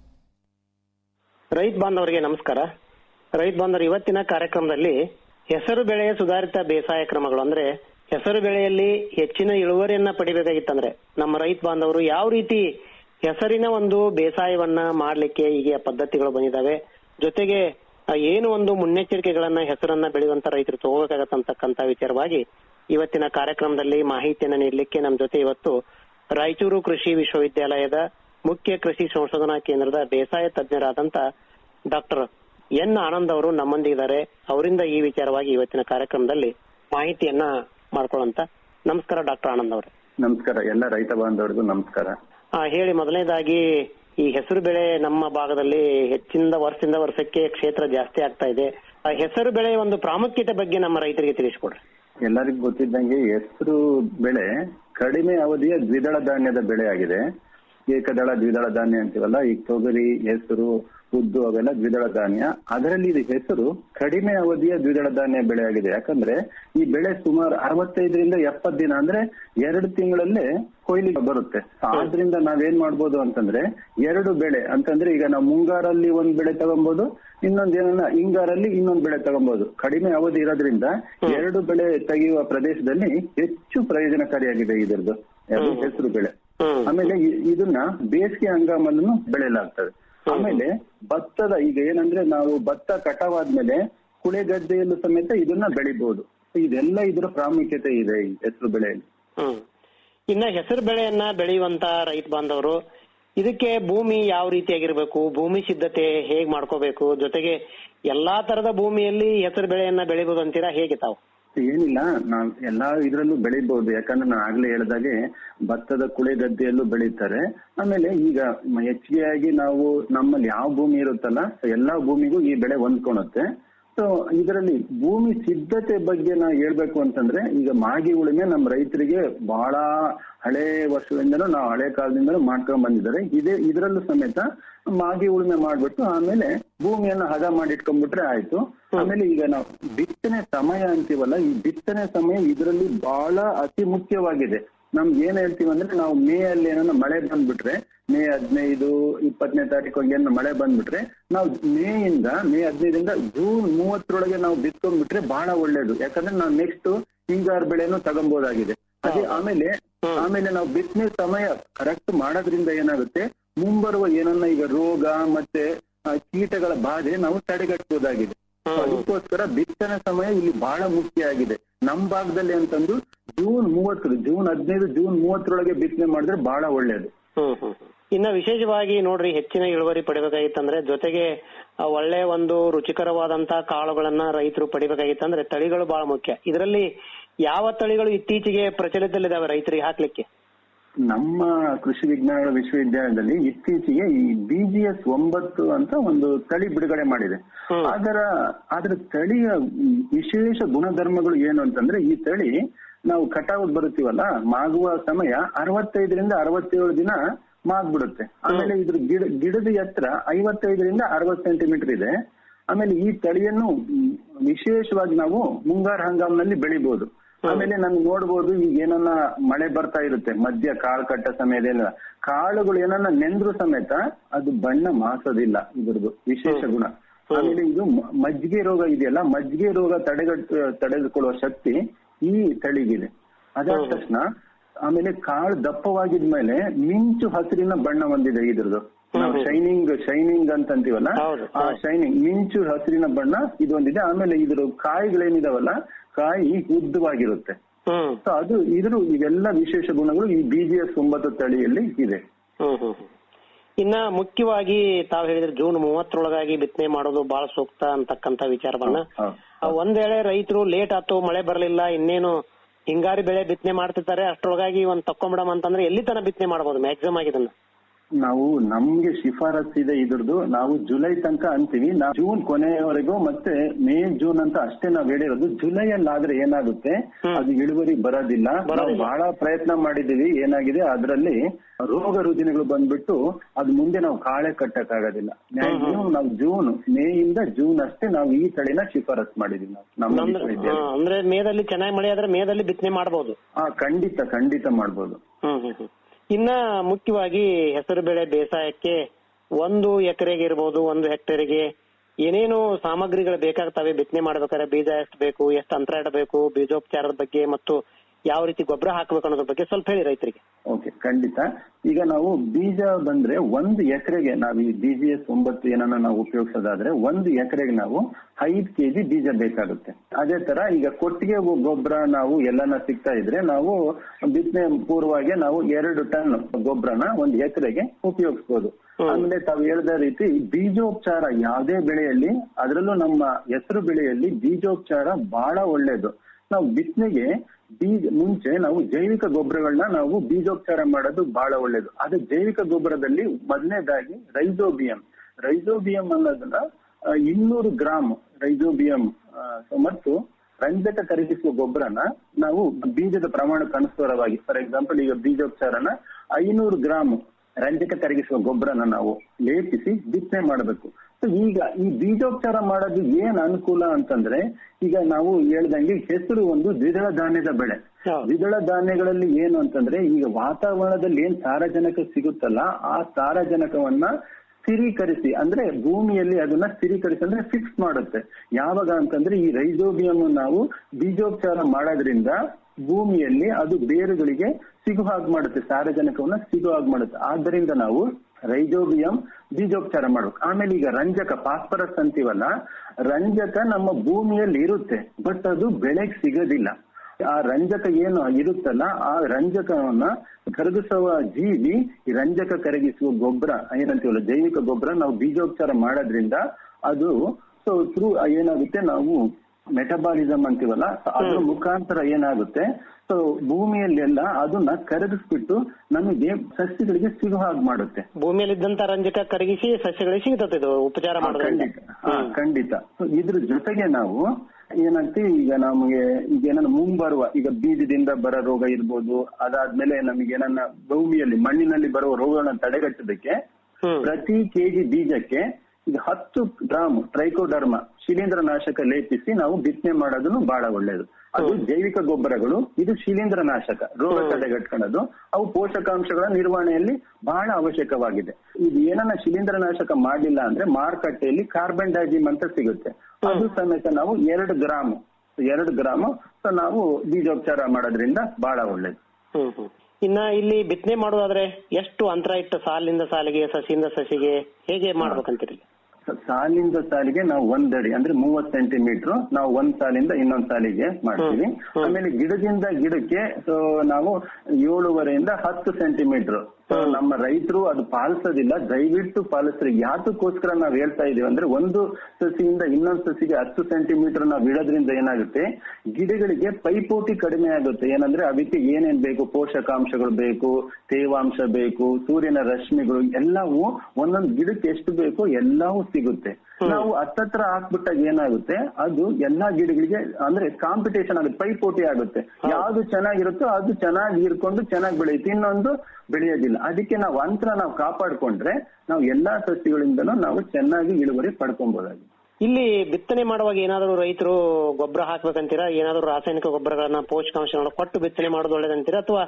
ರೈತ ಬಾಂಧವರಿಗೆ ನಮಸ್ಕಾರ ರೈತ ಬಾಂಧವರು ಇವತ್ತಿನ ಕಾರ್ಯಕ್ರಮದಲ್ಲಿ ಹೆಸರು ಬೆಳೆಯ ಸುಧಾರಿತ ಬೇಸಾಯ ಕ್ರಮಗಳು ಅಂದ್ರೆ ಹೆಸರು ಬೆಳೆಯಲ್ಲಿ ಹೆಚ್ಚಿನ ಇಳುವರಿಯನ್ನ ಪಡಿಬೇಕಾಗಿತ್ತಂದ್ರೆ ನಮ್ಮ ರೈತ ಬಾಂಧವರು ಯಾವ ರೀತಿ ಹೆಸರಿನ ಒಂದು ಬೇಸಾಯವನ್ನ ಮಾಡ್ಲಿಕ್ಕೆ ಈಗ ಪದ್ಧತಿಗಳು ಬಂದಿದ್ದಾವೆ ಜೊತೆಗೆ ಆ, ಏನು ಒಂದು ಮುನ್ನೆಚ್ಚರಿಕೆಗಳನ್ನ ಹೆಸರನ್ನ ಬೆಳೆಯುವಂತ ರೈತರು ತಗೋಬೇಕಾಗತ್ತಂತಕ್ಕಂತ ವಿಚಾರವಾಗಿ ಇವತ್ತಿನ ಕಾರ್ಯಕ್ರಮದಲ್ಲಿ ಮಾಹಿತಿಯನ್ನ ನೀಡಲಿಕ್ಕೆ ನಮ್ಮ ಜೊತೆ ಇವತ್ತು ರಾಯಚೂರು ಕೃಷಿ ವಿಶ್ವವಿದ್ಯಾಲಯದ ಮುಖ್ಯ ಕೃಷಿ ಸಂಶೋಧನಾ ಕೇಂದ್ರದ ಬೇಸಾಯ ತಜ್ಞರಾದಂತ ಡಾಕ್ಟರ್ ಎನ್ ಆನಂದ್ ಅವರು ನಮ್ಮೊಂದಿಗಿದ್ದಾರೆ ಅವರಿಂದ ಈ ವಿಚಾರವಾಗಿ ಇವತ್ತಿನ ಕಾರ್ಯಕ್ರಮದಲ್ಲಿ ಮಾಹಿತಿಯನ್ನ ಮಾಡ್ಕೊಳ್ಳಂತ ನಮಸ್ಕಾರ ಡಾಕ್ಟರ್ ಆನಂದ್ ಅವರೇ ನಮಸ್ಕಾರ ಎಲ್ಲ ರೈತ ಬಾಂಧವರಿಗೂ ನಮಸ್ಕಾರ ಆ, ಹೇಳಿ ಮೊದಲನೇದಾಗಿ ಈ ಹೆಸರು ಬೆಳೆ ನಮ್ಮ ಭಾಗದಲ್ಲಿ ಹೆಚ್ಚಿನ ವರ್ಷದಿಂದ ವರ್ಷಕ್ಕೆ ಕ್ಷೇತ್ರ ಜಾಸ್ತಿ ಆಗ್ತಾ ಇದೆ ಆ ಹೆಸರು ಬೆಳೆ ಒಂದು ಪ್ರಾಮುಖ್ಯತೆ ಬಗ್ಗೆ ನಮ್ಮ ರೈತರಿಗೆ ತಿಳಿಸ್ಕೊಡ್ರಿ ಎಲ್ಲರಿಗೂ ಗೊತ್ತಿದ್ದಂಗೆ ಹೆಸರು ಬೆಳೆ ಕಡಿಮೆ ಅವಧಿಯ ದ್ವಿದಳ ಧಾನ್ಯದ ಬೆಳೆ ಆಗಿದೆ ಏಕದಳ ದ್ವಿದಳ ಧಾನ್ಯ ಅಂತೀವಲ್ಲ ಈಗ ತೊಗರಿ ಹೆಸರು ಉದ್ದು ಅವೆಲ್ಲ ದ್ವಿದಳ ಧಾನ್ಯ ಅದರಲ್ಲಿ ಇದು ಹೆಸರು ಕಡಿಮೆ ಅವಧಿಯ ದ್ವಿದಳ ಧಾನ್ಯ ಬೆಳೆ ಆಗಿದೆ ಯಾಕಂದ್ರೆ ಈ ಬೆಳೆ ಸುಮಾರು ಅರವತ್ತೈದರಿಂದ ಎಪ್ಪತ್ ದಿನ ಅಂದ್ರೆ ಎರಡು ತಿಂಗಳಲ್ಲೇ ಕೊಯ್ಲಿಗೆ ಬರುತ್ತೆ ಆದ್ರಿಂದ ನಾವೇನ್ ಮಾಡ್ಬೋದು ಅಂತಂದ್ರೆ ಎರಡು ಬೆಳೆ ಅಂತಂದ್ರೆ ಈಗ ನಾವು ಮುಂಗಾರಲ್ಲಿ ಒಂದ್ ಬೆಳೆ ತಗೊಬಹುದು ಇನ್ನೊಂದ್ ಏನನ್ನ ಹಿಂಗಾರಲ್ಲಿ ಇನ್ನೊಂದ್ ಬೆಳೆ ತಗೊಬಹುದು ಕಡಿಮೆ ಅವಧಿ ಇರೋದ್ರಿಂದ ಎರಡು ಬೆಳೆ ತೆಗೆಯುವ ಪ್ರದೇಶದಲ್ಲಿ ಹೆಚ್ಚು ಪ್ರಯೋಜನಕಾರಿಯಾಗಿದೆ ಇದರದ್ದು ಯಾವುದು ಹೆಸರು ಬೆಳೆ ಆಮೇಲೆ ಇ- ಇದನ್ನ ಬೇಸಿಗೆ ಹಂಗಾಮಲ್ಲೂ ಬೆಳೆಯಲಾಗ್ತದೆ ಆಮೇಲೆ ಭತ್ತದ ಈಗ ಏನಂದ್ರೆ ನಾವು ಭತ್ತ ಕಟಾವಾದ್ಮೇಲೆ ಕುಳೆಗದ್ದೆಯಲ್ಲೂ ಸಮೇತ ಇದನ್ನ ಬೆಳಿಬಹುದು ಇದೆಲ್ಲ ಇದರ ಪ್ರಾಮುಖ್ಯತೆ ಇದೆ ಈ ಹೆಸರು ಬೆಳೆಯಲ್ಲಿ ಹ್ಮ್ ಇನ್ನ ಹೆಸರು ಬೆಳೆಯನ್ನ ಬೆಳೆಯುವಂತ ರೈತ ಬಾಂಧವರು ಇದಕ್ಕೆ ಭೂಮಿ ಯಾವ ರೀತಿಯಾಗಿರ್ಬೇಕು ಭೂಮಿ ಸಿದ್ಧತೆ ಹೇಗ್ ಮಾಡ್ಕೋಬೇಕು ಜೊತೆಗೆ ಎಲ್ಲಾ ತರದ ಭೂಮಿಯಲ್ಲಿ ಹೆಸರು ಬೆಳೆಯನ್ನ ಬೆಳಿಬಹುದು ಅಂತೀರಾ ಹೇಗೆ ತಾವು ಏನಿಲ್ಲ ನಾವ್ ಎಲ್ಲಾ ಇದ್ರಲ್ಲೂ ಬೆಳಿಬಹುದು ಯಾಕಂದ್ರೆ ನಾನು ಆಗ್ಲೇ ಹೇಳ್ದಾಗೆ ಭತ್ತದ ಕುಳೆ ಗದ್ದೆಯಲ್ಲೂ ಬೆಳೀತಾರೆ ಆಮೇಲೆ ಈಗ ಮ- ಹೆಚ್ಚಿಗೆಯಾಗಿ ನಾವು ನಮ್ಮಲ್ಲಿ ಯಾವ ಭೂಮಿ ಇರುತ್ತಲ್ಲ ಎಲ್ಲಾ ಭೂಮಿಗೂ ಈ ಬೆಳೆ ಹೊಂದ್ಕೊಳುತ್ತೆ ಸೊ ಇದರಲ್ಲಿ ಭೂಮಿ ಸಿದ್ಧತೆ ಬಗ್ಗೆ ನಾ ಹೇಳ್ಬೇಕು ಅಂತಂದ್ರೆ ಈಗ ಮಾಗಿ ಉಳುಮೆ ನಮ್ಮ ರೈತರಿಗೆ ಬಹಳ ಹಳೆ ವರ್ಷದಿಂದನೂ ನಾವು ಹಳೆ ಕಾಲದಿಂದನೂ ಮಾಡ್ಕೊಂಡ್ ಬಂದಿದ್ದಾರೆ ಇದೇ ಇದರಲ್ಲೂ ಸಮೇತ ಮಾಗಿ ಉಳುಮೆ ಮಾಡ್ಬಿಟ್ಟು ಆಮೇಲೆ ಭೂಮಿಯನ್ನ ಹದ ಮಾಡಿ ಇಟ್ಕೊಂಡ್ಬಿಟ್ರೆ ಆಯ್ತು ಆಮೇಲೆ ಈಗ ನಾವು ಬಿತ್ತನೆ ಸಮಯ ಅಂತೀವಲ್ಲ ಈ ಬಿತ್ತನೆ ಸಮಯ ಇದರಲ್ಲಿ ಬಹಳ ಅತಿ ಮುಖ್ಯವಾಗಿದೆ ನಮ್ಗೆ ಏನ್ ಹೇಳ್ತೀವಿ ಅಂದ್ರೆ ನಾವು ಮೇ ಅಲ್ಲಿ ಏನಾರ ಮಳೆ ಬಂದ್ಬಿಟ್ರೆ ಮೇ ಹದಿನೈದು ಇಪ್ಪತ್ತನೇ ತಾರೀಕು ಹಂಗೇನು ಮಳೆ ಬಂದ್ಬಿಟ್ರೆ ನಾವು ಮೇ ಇಂದ ಮೇ ಹದಿನೈದರಿಂದ ಜೂನ್ ಮೂವತ್ತರೊಳಗೆ ನಾವು ಬಿತ್ಕೊಂಡ್ಬಿಟ್ರೆ ಬಹಳ ಒಳ್ಳೇದು ಯಾಕಂದ್ರೆ ನಾವು ನೆಕ್ಸ್ಟ್ ಹಿಂಗಾರು ಬೆಳೆನೂ ತಗೊಬಹುದಾಗಿದೆ ಅದೇ ಆಮೇಲೆ ಆಮೇಲೆ ನಾವು ಬಿತ್ತನೆ ಸಮಯ ಕರೆಕ್ಟ್ ಮಾಡೋದ್ರಿಂದ ಏನಾಗುತ್ತೆ ಮುಂಬರುವ ಏನನ್ನ ಈಗ ರೋಗ ಮತ್ತೆ ಆ, ಕೀಟಗಳ ಬಾಧೆ ನಾವು ತಡೆಗಟ್ಟಬಹುದಾಗಿದೆ ಅದಕ್ಕೋಸ್ಕರ ಬಿತ್ತನೆ ಸಮಯ ಇಲ್ಲಿ ಬಹಳ ಮುಖ್ಯ ಆಗಿದೆ ನಮ್ ಭಾಗದಲ್ಲಿ ಅಂತಂದು ಜೂನ್ ಮೂವತ್ತರ ಜೂನ್ ಹದಿನೈದು ಜೂನ್ ಮೂವತ್ತರೊಳಗೆ ಬಿತ್ತನೆ ಮಾಡಿದ್ರೆ ಬಹಳ ಒಳ್ಳೇದು ಹ್ಮ್ ಹ್ಮ್ ಹ್ಮ್. ಇನ್ನ ವಿಶೇಷವಾಗಿ ನೋಡ್ರಿ ಹೆಚ್ಚಿನ ಇಳುವರಿ ಪಡಿಬೇಕಾಗಿತ್ತಂದ್ರೆ ಜೊತೆಗೆ ಆ, ಒಳ್ಳೆ ಒಂದು ರುಚಿಕರವಾದಂತ ಕಾಳುಗಳನ್ನ ರೈತರು ಪಡಿಬೇಕಾಗಿತ್ತಂದ್ರೆ ತಳಿಗಳು ಬಹಳ ಮುಖ್ಯ ಇದರಲ್ಲಿ ಯಾವ ತಳಿಗಳು ಇತ್ತೀಚೆಗೆ ಪ್ರಚಲಿತದಲ್ಲಿದ್ದಾವೆ ರೈತರಿಗೆ ಹಾಕ್ಲಿಕ್ಕೆ ನಮ್ಮ ಕೃಷಿ ವಿಜ್ಞಾನಗಳ ವಿಶ್ವವಿದ್ಯಾಲಯದಲ್ಲಿ ಇತ್ತೀಚೆಗೆ ಈ ಬಿಜಿಎಸ್ ಒಂಬತ್ತು ಅಂತ ಒಂದು ತಳಿ ಬಿಡುಗಡೆ ಮಾಡಿದೆ ಅದರ ಅದರ ತಳಿಯ ಮ್, ವಿಶೇಷ ಗುಣಧರ್ಮಗಳು ಏನು ಅಂತಂದ್ರೆ ಈ ತಳಿ ನಾವು ಕಟಾವ್ ಬರುತ್ತೀವಲ್ಲ ಮಾಗುವ ಸಮಯ ಅರವತ್ತೈದರಿಂದ ಅರವತ್ತೇಳು ದಿನ ಮಾಗ್ಬಿಡುತ್ತೆ ಆಮೇಲೆ ಇದ್ರ ಗಿಡ ಗಿಡದ ಎತ್ತರ ಐವತ್ತೈದರಿಂದ ಅರವತ್ತು ಸೆಂಟಿಮೀಟರ್ ಇದೆ ಆಮೇಲೆ ಈ ತಳಿಯನ್ನು ಮ್, ವಿಶೇಷವಾಗಿ ನಾವು ಮುಂಗಾರು ಹಂಗಾಮಿನಲ್ಲಿ ಬೆಳಿಬಹುದು ಆಮೇಲೆ ನಾನು ನೋಡ್ಬೋದು ಈಗ ಏನನ್ನ ಮಳೆ ಬರ್ತಾ ಇರುತ್ತೆ ಮಧ್ಯ ಕಾಳು ಕಟ್ಟ ಸಮಯದಲ್ಲಿ ಕಾಳುಗಳು ಏನನ್ನ ನೆಂದ್ರು ಸಮೇತ ಅದು ಬಣ್ಣ ಮಾಸೋದಿಲ್ಲ ಇದ್ರದ್ದು ವಿಶೇಷ ಗುಣ ಆಮೇಲೆ ಇದು ಮ- ಮಜ್ಜಿಗೆ ರೋಗ ಇದೆಯಲ್ಲ ಮಜ್ಜಿಗೆ ರೋಗ ತಡೆಗಟ್ಟು ತಡೆದುಕೊಳ್ಳುವ ಶಕ್ತಿ ಈ ತಳಿಗಿದೆ ಅದಾದ ತಕ್ಷಣ ಆಮೇಲೆ ಕಾಳು ದಪ್ಪವಾಗಿದ್ಮೇಲೆ ಮಿಂಚು ಹಸಿರಿನ ಬಣ್ಣ ಹೊಂದಿದೆ ಇದ್ರದ್ದು ನಾವು ಶೈನಿಂಗ್ ಶೈನಿಂಗ್ ಅಂತ ಅಂತೀವಲ್ಲ ಆ ಶೈನಿಂಗ್ ಮಿಂಚು ಹಸಿರಿನ ಬಣ್ಣ ಇದು ಒಂದಿದೆ ಆಮೇಲೆ ಇದ್ರ ಕಾಯಿಗಳೇನಿದಾವಲ್ಲ ಕಾಯಿ ಉದ್ದವಾಗಿರುತ್ತೆ ಸೊ ಅದು ಇದ್ರ ಇವೆಲ್ಲ ವಿಶೇಷ ಗುಣಗಳು ಈ ಬಿಜಿಎಸ್ ಒಂಬತ್ತು ತಳಿಯಲ್ಲಿ ಇದೆ ಹ್ಮ್ ಹ್ಮ್ ಹ್ಮ್. ಇನ್ನ ಮುಖ್ಯವಾಗಿ ತಾವ್ ಹೇಳಿದ್ರೆ ಜೂನ್ ಮೂವತ್ತರೊಳಗಾಗಿ ಬಿತ್ತನೆ ಮಾಡೋದು ಬಹಳ ಸೂಕ್ತ ಅಂತಕ್ಕಂತ ವಿಚಾರವನ್ನ ಆ, ಒಂದ್ ವೇಳೆ ರೈತರು ಲೇಟ್ ಆತು ಮಳೆ ಬರಲಿಲ್ಲ ಇನ್ನೇನು ಹಿಂಗಾರಿ ಬೆಳೆ ಬಿತ್ತನೆ ಮಾಡ್ತಿರ್ತಾರೆ ಅಷ್ಟ್ರೊಳಗಾಗಿ ಒಂದ್ ತಕ್ಕೊಂಬಿಡಮ್ ಅಂತಂದ್ರೆ ಎಲ್ಲಿ ತನ ಬಿತ್ತನೆ ಮಾಡಬಹುದು ಮ್ಯಾಕ್ಸಿಮಮ್ ಆಗಿ ಇದನ್ನ ನಾವು ನಮ್ಗೆ ಶಿಫಾರಸ್ ಇದೆ ಇದ್ರದ್ದು ನಾವು ಜುಲೈ ತನಕ ಅಂತೀವಿ ನಾವು ಜೂನ್ ಕೊನೆಯವರೆಗೂ ಮತ್ತೆ ಮೇ ಜೂನ್ ಅಂತ ಅಷ್ಟೇ ನಾವ್ ಹೇಳಿರೋದು ಜುಲೈ ಅಲ್ಲಿ ಆದ್ರೆ ಏನಾಗುತ್ತೆ ಅದು ಇಳುವರಿ ಬರೋದಿಲ್ಲ ನಾವು ಬಹಳ ಪ್ರಯತ್ನ ಮಾಡಿದೀವಿ ಏನಾಗಿದೆ ಅದರಲ್ಲಿ ರೋಗ ರುಜಿನಗಳು ಬಂದ್ಬಿಟ್ಟು ಅದು ಮುಂದೆ ನಾವು ಕಾಳೆ ಕಟ್ಟಕ್ ಆಗೋದಿಲ್ಲ ಮ್ಯಾಕ್ಸಿಮಮ್ ನಾವು ಜೂನ್ ಮೇ ಇಂದ ಜೂನ್ ಅಷ್ಟೇ ನಾವು ಈ ತಳಿನ ಶಿಫಾರಸ್ ಮಾಡಿದೀವಿ ನಾವು ನಮ್ಮ ಅಂದ್ರೆ ವಿಶ್ವವಿದ್ಯಾಲಯ ಹಾ, ಅಂದ್ರೆ ಮೇದಲ್ಲಿ ಚೆನ್ನಾಗಿ ಮಳೆ ಆದ್ರೆ ಮೇದಲ್ಲಿ ಬಿತ್ತನೆ ಮಾಡಬಹುದು ಹಾ ಖಂಡಿತ ಖಂಡಿತ ಮಾಡ್ಬೋದು ಹ್ಮ್ ಹ್ಮ್ ಹ್ಮ್. ಇನ್ನ ಮುಖ್ಯವಾಗಿ ಹೆಸರು ಬೆಳೆ ಬೇಸಾಯಕ್ಕೆ ಒಂದು ಎಕರೆಗೆ ಇರ್ಬೋದು ಒಂದು ಹೆಕ್ಟೇರಿಗೆ ಏನೇನು ಸಾಮಗ್ರಿಗಳು ಬೇಕಾಗ್ತವೆ ಬಿತ್ತನೆ ಮಾಡ್ಬೇಕಾದ್ರೆ ಬೀಜ ಎಷ್ಟು ಬೇಕು ಎಷ್ಟು ಅಂತರ ಇಡಬೇಕು ಬೀಜೋಪಚಾರದ ಬಗ್ಗೆ ಮತ್ತು ಯಾವ ರೀತಿ ಗೊಬ್ಬರ ಹಾಕಬೇಕು ಅನ್ನೋದ್ರ ಬಗ್ಗೆ ಸ್ವಲ್ಪ ಹೇಳಿ ರೈತರಿಗೆ ಓಕೆ ಖಂಡಿತ ಈಗ ನಾವು ಬೀಜ ಬಂದ್ರೆ ಒಂದು ಎಕರೆಗೆ ನಾವು ಈ ಬಿಜಿಎಸ್ ಒಂಬತ್ತು ಏನನ್ನ ನಾವು ಉಪಯೋಗಿಸೋದಾದ್ರೆ ಒಂದು ಎಕರೆಗೆ ನಾವು ಐದು ಕೆಜಿ ಬೀಜ ಬೇಕಾಗುತ್ತೆ ಅದೇ ತರ ಈಗ ಕೊಟ್ಟಿಗೆ ಗೊ- ಗೊಬ್ಬರ ನಾವು ಎಲ್ಲನ ಸಿಗ್ತಾ ಇದ್ರೆ ನಾವು ಬಿತ್ತನೆ ಪೂರ್ವವಾಗಿ ನಾವು ಎರಡು ಟನ್ ಗೊಬ್ಬರನ ಒಂದು ಎಕರೆಗೆ ಉಪಯೋಗಿಸಬಹುದು ಆಮೇಲೆ ತಾವು ಹೇಳಿದ ರೀತಿ ಬೀಜೋಪಚಾರ ಯಾವುದೇ ಬೆಳೆಯಲ್ಲಿ ಅದರಲ್ಲೂ ನಮ್ಮ ಹೆಸರು ಬೆಳೆಯಲ್ಲಿ ಬೀಜೋಪಚಾರ ಬಹಳ ಒಳ್ಳೇದು ನಾವು ಬಿತ್ತನೆಗೆ ಬೀಜ ಮುಂಚೆ ನಾವು ಜೈವಿಕ ಗೊಬ್ಬರಗಳನ್ನ ನಾವು ಬೀಜೋಪಚಾರ ಮಾಡೋದು ಬಹಳ ಒಳ್ಳೇದು ಅದು ಜೈವಿಕ ಗೊಬ್ಬರದಲ್ಲಿ ಮೊದಲನೇದಾಗಿ ರೈಸೋಬಿಯಂ ರೈಸೋಬಿಯಂ ಅನ್ನೋದನ್ನ ಆ, ಇನ್ನೂರು ಗ್ರಾಮ್ ರೈಸೋಬಿಯಂ ಆ, ಮತ್ತು ರಂಜಕ ಕರಗಿಸುವ ಗೊಬ್ಬರನ ನಾವು ಬೀಜದ ಪ್ರಮಾಣಕ್ಕೆ ಅನುಸಾರವಾಗಿ ಫಾರ್ ಎಕ್ಸಾಂಪಲ್ ಈಗ ಬೀಜೋಪಚಾರನ ಐನೂರು ಗ್ರಾಮ್ ರಂಜಕ ಕರಗಿಸುವ ಗೊಬ್ಬರನ ನಾವು ಲೇಪಿಸಿ ಬಿತ್ತನೆ ಮಾಡಬೇಕು ಸೊ ಈಗ ಈ ಬೀಜೋಪಚಾರ ಮಾಡೋದು ಏನ್ ಅನುಕೂಲ ಅಂತಂದ್ರೆ ಈಗ ನಾವು ಹೇಳ್ದಂಗೆ ಹೆಸರು ಒಂದು ದ್ವಿದಳ ಧಾನ್ಯದ ಬೆಳೆ ದ್ವಿದಳ ಧಾನ್ಯಗಳಲ್ಲಿ ಏನು ಅಂತಂದ್ರೆ ಈಗ ವಾತಾವರಣದಲ್ಲಿ ಏನ್ ಸಾರಜನಕ ಸಿಗುತ್ತಲ್ಲ ಆ ಸಾರಜನಕವನ್ನ ಸ್ಥಿರೀಕರಿಸಿ ಅಂದ್ರೆ ಭೂಮಿಯಲ್ಲಿ ಅದನ್ನ ಸ್ಥಿರೀಕರಿಸಿ ಅಂದ್ರೆ ಫಿಕ್ಸ್ ಮಾಡುತ್ತೆ ಯಾವಾಗ ಅಂತಂದ್ರೆ ಈ ರೈಸೋಬಿಯಂ ನಾವು ಬೀಜೋಪಚಾರ ಮಾಡೋದ್ರಿಂದ ಭೂಮಿಯಲ್ಲಿ ಅದು ಬೇರುಗಳಿಗೆ ಸಿಗು ಹಾಗೆ ಮಾಡುತ್ತೆ ಸಾರಜನಕವನ್ನ ಸಿಗು ಹಾಗೆ ಮಾಡುತ್ತೆ ಆದ್ದರಿಂದ ನಾವು ರೈಜೋಬಿಯಂ ಬೀಜೋಪಚಾರ ಮಾಡ್ಬೇಕು ಆಮೇಲೆ ಈಗ ರಂಜಕ ಫಾಸ್ಫರಸ್ ಅಂತೀವಲ್ಲ ರಂಜಕ ನಮ್ಮ ಭೂಮಿಯಲ್ಲಿ ಇರುತ್ತೆ ಬಟ್ ಅದು ಬೆಳೆಗೆ ಸಿಗೋದಿಲ್ಲ ಆ ರಂಜಕ ಏನು ಇರುತ್ತಲ್ಲ ಆ ರಂಜಕವನ್ನ ಕರಗಿಸುವ ಜೀವಿ ಈ ರಂಜಕ ಕರಗಿಸುವ ಗೊಬ್ಬರ ಏನಂತೀವಲ್ಲ ಜೈವಿಕ ಗೊಬ್ಬರ ನಾವು ಬೀಜೋಪಚಾರ ಮಾಡೋದ್ರಿಂದ ಅದು ಸೊ ಥ್ರೂ ಏನಾಗುತ್ತೆ ನಾವು ಮೆಟಬಾಲಿಸಮ್ ಅಂತೀವಲ್ಲ so ಅದ್ರ ಮುಖಾಂತರ ಏನಾಗುತ್ತೆ ಸೊ ಭೂಮಿಯಲ್ಲೆಲ್ಲ ಅದನ್ನ ಕರಗಿಸ್ಬಿಟ್ಟು ನಮಗೆ ಸಸ್ಯಗಳಿಗೆ ಸಿಗೋ ಹಾಗೆ ಮಾಡುತ್ತೆ ಭೂಮಿಯಲ್ಲಿದ್ದಂತ ರಂಜಕ ಕರಗಿಸಿ ಸಸ್ಯಗಳಿಗೆ ಸಿಗ್ತದೆ ಇದು ಉಪಚಾರ ಮಾಡೋದ್ರಿಂದ ಹಾ, ಖಂಡಿತ So, ಇದ್ರ ಜೊತೆಗೆ ನಾವು ಏನಂತೀವಿ ಈಗ ನಮಗೆ ಈಗ ಏನನ್ನ ಮುಂಬರುವ ಈಗ ಬೀಜದಿಂದ ಬರೋ ರೋಗ ಇರ್ಬೋದು ಅದಾದ್ಮೇಲೆ ನಮಗೆ ಏನನ್ನ ಭೂಮಿಯಲ್ಲಿ ಮಣ್ಣಿನಲ್ಲಿ ಬರುವ ರೋಗಗಳನ್ನ ತಡೆಗಟ್ಟೋದಕ್ಕೆ ಪ್ರತಿ ಕೆಜಿ ಬೀಜಕ್ಕೆ ಈಗ ಹತ್ತು ಗ್ರಾಮ್ ಟ್ರೈಕೋಡರ್ಮ ಶಿಲೀಂಧ್ರ ನಾಶಕ ಲೇಪಿಸಿ ನಾವು ಬಿತ್ತನೆ ಮಾಡೋದನ್ನು ಬಹಳ ಒಳ್ಳೇದು ಅದು ಜೈವಿಕ ಗೊಬ್ಬರಗಳು ಇದು ಶಿಲೀಂಧ್ರ ನಾಶಕ ರೋಗ ತಡೆಗಟ್ಕೊಳ್ಳೋದು ಅವು ಪೋಷಕಾಂಶಗಳ ನಿರ್ವಹಣೆಯಲ್ಲಿ ಬಹಳ ಅವಶ್ಯಕವಾಗಿದೆ ಇದು ಏನನ್ನ ಶಿಲೀಂಧ್ರ ನಾಶಕ ಮಾಡಲಿಲ್ಲ ಅಂದ್ರೆ ಮಾರುಕಟ್ಟೆಯಲ್ಲಿ ಕಾರ್ಬನ್ ಡೈಜಿಮ್ ಅಂತ ಸಿಗುತ್ತೆ ಅದು ಸಮೇತ ನಾವು ಎರಡು ಗ್ರಾಮ್ ಎರಡು ಗ್ರಾಮ್ ಸೊ ನಾವು ಬೀಜೋಪಚಾರ ಮಾಡೋದ್ರಿಂದ ಬಹಳ ಒಳ್ಳೇದು ಹ್ಮ್ ಹ್ಮ್ ಇನ್ನ ಇಲ್ಲಿ ಬಿತ್ತನೆ ಮಾಡೋದಾದ್ರೆ ಎಷ್ಟು ಅಂತರ ಇಟ್ಟು ಸಾಲಿನಿಂದ ಸಾಲಿಗೆ ಸಸಿಯಿಂದ ಸಸಿಗೆ ಹೇಗೆ ಮಾಡ್ಬೇಕಂತೀರಿ ಸ- ಸಾಲಿಂದ ಸಾಲಿಗೆ ನಾವು ಒಂದಡಿ ಅಂದ್ರೆ ಮೂವತ್ ಸೆಂಟಿಮೀಟರ್ ನಾವು ಒಂದ್ ಸಾಲಿಂದ ಇನ್ನೊಂದ್ ಸಾಲಿಗೆ ಮಾಡ್ತೀವಿ ಆಮೇಲೆ ಗಿಡದಿಂದ ಗಿಡಕ್ಕೆ ಸೊ ನಾವು ಏಳುವರೆಯಿಂದ ಹತ್ತು ಸೆಂಟಿಮೀಟರ್ ನಮ್ಮ ರೈತರು ಅದು ಪಾಲಿಸೋದಿಲ್ಲ ದಯವಿಟ್ಟು ಪಾಲಿಸ್ರಿ ಯಾತಕ್ಕೋಸ್ಕರ ನಾವ್ ಹೇಳ್ತಾ ಇದೀವಿ ಅಂದ್ರೆ ಒಂದು ಸಸಿಯಿಂದ ಇನ್ನೊಂದ್ ಸಸಿಗೆ ಹತ್ತು ಸೆಂಟಿಮೀಟರ್ ನಾವು ಇಡೋದ್ರಿಂದ ಏನಾಗುತ್ತೆ ಗಿಡಗಳಿಗೆ ಪೈಪೋಟಿ ಕಡಿಮೆ ಆಗುತ್ತೆ ಏನಂದ್ರೆ ಅದಕ್ಕೆ ಏನೇನ್ ಬೇಕು ಪೋಷಕಾಂಶಗಳು ಬೇಕು ತೇವಾಂಶ ಬೇಕು ಸೂರ್ಯನ ರಶ್ಮಿಗಳು ಎಲ್ಲವೂ ಒಂದೊಂದು ಗಿಡಕ್ಕೆ ಎಷ್ಟು ಬೇಕು ಎಲ್ಲವೂ ಸಿಗುತ್ತೆ ನಾವು ಹತ್ತತ್ರ ಹಾಕ್ಬಿಟ್ಟಾಗ ಏನಾಗುತ್ತೆ ಅದು ಎಲ್ಲಾ ಗಿಡಗಳಿಗೆ ಅಂದ್ರೆ ಕಾಂಪಿಟೇಷನ್ ಆಗುತ್ತೆ ಪೈಪೋಟಿ ಆಗುತ್ತೆ ಯಾವ್ದು ಚೆನ್ನಾಗಿರುತ್ತೋ ಅದು ಚೆನ್ನಾಗಿ ಹೀರ್ಕೊಂಡು ಚೆನ್ನಾಗಿ ಬೆಳೆಯುತ್ತೆ ಇನ್ನೊಂದು ಬೆಳೆಯೋದಿಲ್ಲ ಅದಕ್ಕೆ ನಾವು ಅಂತರ ನಾವು ಕಾಪಾಡ್ಕೊಂಡ್ರೆ ನಾವು ಎಲ್ಲಾ ಸಸ್ಯಗಳಿಂದನೂ ನಾವು ಚೆನ್ನಾಗಿ ಇಳುವರಿ ಪಡ್ಕೊಬಹುದಾಗಿದೆ ಇಲ್ಲಿ ಬಿತ್ತನೆ ಮಾಡುವಾಗ ಏನಾದರೂ ರೈತರು ಗೊಬ್ಬರ ಹಾಕ್ಬೇಕಂತೀರಾ ಏನಾದರೂ ರಾಸಾಯನಿಕ ಗೊಬ್ಬರಗಳನ್ನ ಪೋಷಕಾಂಶಗಳನ್ನ ಕೊಟ್ಟು ಬಿತ್ತನೆ ಮಾಡೋದು ಒಳ್ಳೇದಂತೀರಾ ಅಥವಾ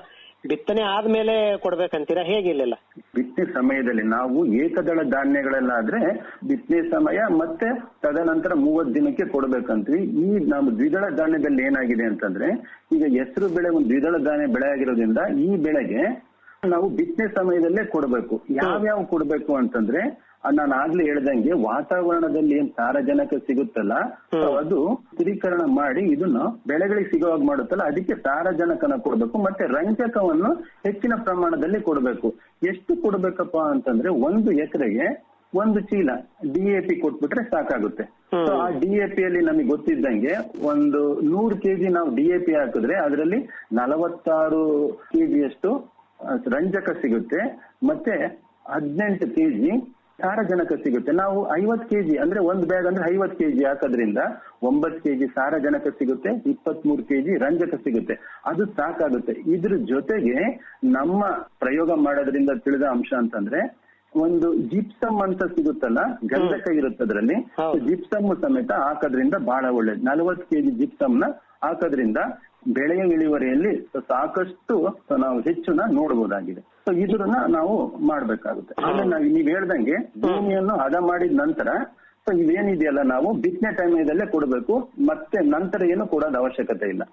ಬಿತ್ತನೆ ಆದ್ಮೇಲೆ ಕೊಡ್ಬೇಕಂತೀರಾ ಹೇಗಿಲ್ಲ ಬಿತ್ತನೆ ಸಮಯದಲ್ಲಿ ನಾವು ಏಕದಳ ಧಾನ್ಯಗಳಲ್ಲಾದ್ರೆ ಬಿತ್ತನೆ ಸಮಯ ಮತ್ತೆ ತದನಂತರ ಮೂವತ್ ದಿನಕ್ಕೆ ಕೊಡ್ಬೇಕಂತೀವಿ ಈ ನಾವು ದ್ವಿದಳ ಧಾನ್ಯದಲ್ಲಿ ಏನಾಗಿದೆ ಅಂತಂದ್ರೆ ಈಗ ಹೆಸರು ಬೆಳೆ ಒಂದು ದ್ವಿದಳ ಧಾನ್ಯ ಬೆಳೆ ಆಗಿರೋದ್ರಿಂದ ಈ ಬೆಳೆಗೆ ನಾವು ಬಿತ್ತನೆ ಸಮಯದಲ್ಲೇ ಕೊಡಬೇಕು ಯಾವ್ಯಾವ ಕೊಡ್ಬೇಕು ಅಂತಂದ್ರೆ ಅದ್ ನಾನು ಆಗ್ಲೇ ಹೇಳ್ದಂಗೆ ವಾತಾವರಣದಲ್ಲಿ ಏನ್ ಸಾರಜನಕ ಸಿಗುತ್ತಲ್ಲ so ಅದು ಸ್ಥಿರೀಕರಣ ಮಾಡಿ ಇದನ್ನ ಬೆಳೆಗಳಿಗೆ ಸಿಗುವಾಗ ಮಾಡುತ್ತಲ್ಲ ಅದಕ್ಕೆ ಸಾರಜನಕನ ಕೊಡ್ಬೇಕು ಮತ್ತೆ ರಂಜಕವನ್ನು ಹೆಚ್ಚಿನ ಪ್ರಮಾಣದಲ್ಲಿ ಕೊಡ್ಬೇಕು ಎಷ್ಟು ಕೊಡ್ಬೇಕಪ್ಪ ಅಂತಂದ್ರೆ ಒಂದು ಎಕರೆಗೆ ಒಂದು ಚೀಲ ಡಿಎಪಿ ಕೊಟ್ಬಿಟ್ರೆ ಸಾಕಾಗುತ್ತೆ ಸೊ ಆ ಡಿಎಪಿ ಅಲ್ಲಿ ನಮಗೆ ಗೊತ್ತಿದ್ದಂಗೆ ಒಂದು ನೂರು ಕೆಜಿ ನಾವು ಡಿಎಪಿ ಹಾಕಿದ್ರೆ ಅದರಲ್ಲಿ ನಲವತ್ತಾರು ಕೆಜಿಯಷ್ಟು ರಂಜಕ ಸಿಗುತ್ತೆ ಮತ್ತೆ ಹದಿನೆಂಟು ಕೆಜಿ ಸಾರಜನಕ ಸಿಗುತ್ತೆ ನಾವು ಐವತ್ ಕೆಜಿ ಅಂದ್ರೆ ಒಂದು ಬ್ಯಾಗ್ ಅಂದ್ರೆ ಐವತ್ ಕೆಜಿ ಹಾಕೋದ್ರಿಂದ ಒಂಬತ್ ಕೆಜಿ ಸಾರಜನಕ ಸಿಗುತ್ತೆ ಇಪ್ಪತ್ತ್ ಮೂರು ಕೆಜಿ ರಂಜಕ ಸಿಗುತ್ತೆ ಅದು ಸಾಕಾಗುತ್ತೆ ಇದ್ರ ಜೊತೆಗೆ ನಮ್ಮ ಪ್ರಯೋಗ ಮಾಡೋದ್ರಿಂದ ತಿಳಿದ ಅಂಶ ಅಂತಂದ್ರೆ ಒಂದು ಜಿಪ್ಸಮ್ ಅಂತ ಸಿಗುತ್ತಲ್ಲ ಗಂಧಕ ಇರುತ್ತೆ ಅದರಲ್ಲಿ ಜಿಪ್ಸಮ್ ಸಮೇತ ಹಾಕೋದ್ರಿಂದ ಬಹಳ ಒಳ್ಳೇದು ನಲವತ್ತು ಕೆಜಿ ಜಿಪ್ಸಮ್ ನ ಹಾಕೋದ್ರಿಂದ ಬೆಳೆಯ ಇಳುವರಿಯಲ್ಲಿ ಸಾಕಷ್ಟು ನಾವು ಹೆಚ್ಚುನ ನೋಡಬಹುದಾಗಿದೆ ಸೊ ಇದ್ರನ್ನ ನಾವು ಮಾಡ್ಬೇಕಾಗುತ್ತೆ ಆಮೇಲೆ ನಾವು ನೀವ್ ಹೇಳ್ದಂಗೆ ಭೂಮಿಯನ್ನು ಹದ ಮಾಡಿದ ನಂತರ ಸೊ ಇವೇನಿದೆಯಲ್ಲ ನಾವು ಬಿತ್ತನೆ ಟೈಮದಲ್ಲೇ ಕೊಡಬೇಕು ಮತ್ತೆ ನಂತರ ಏನು ಕೊಡೋದು ಅವಶ್ಯಕತೆ ಇಲ್ಲ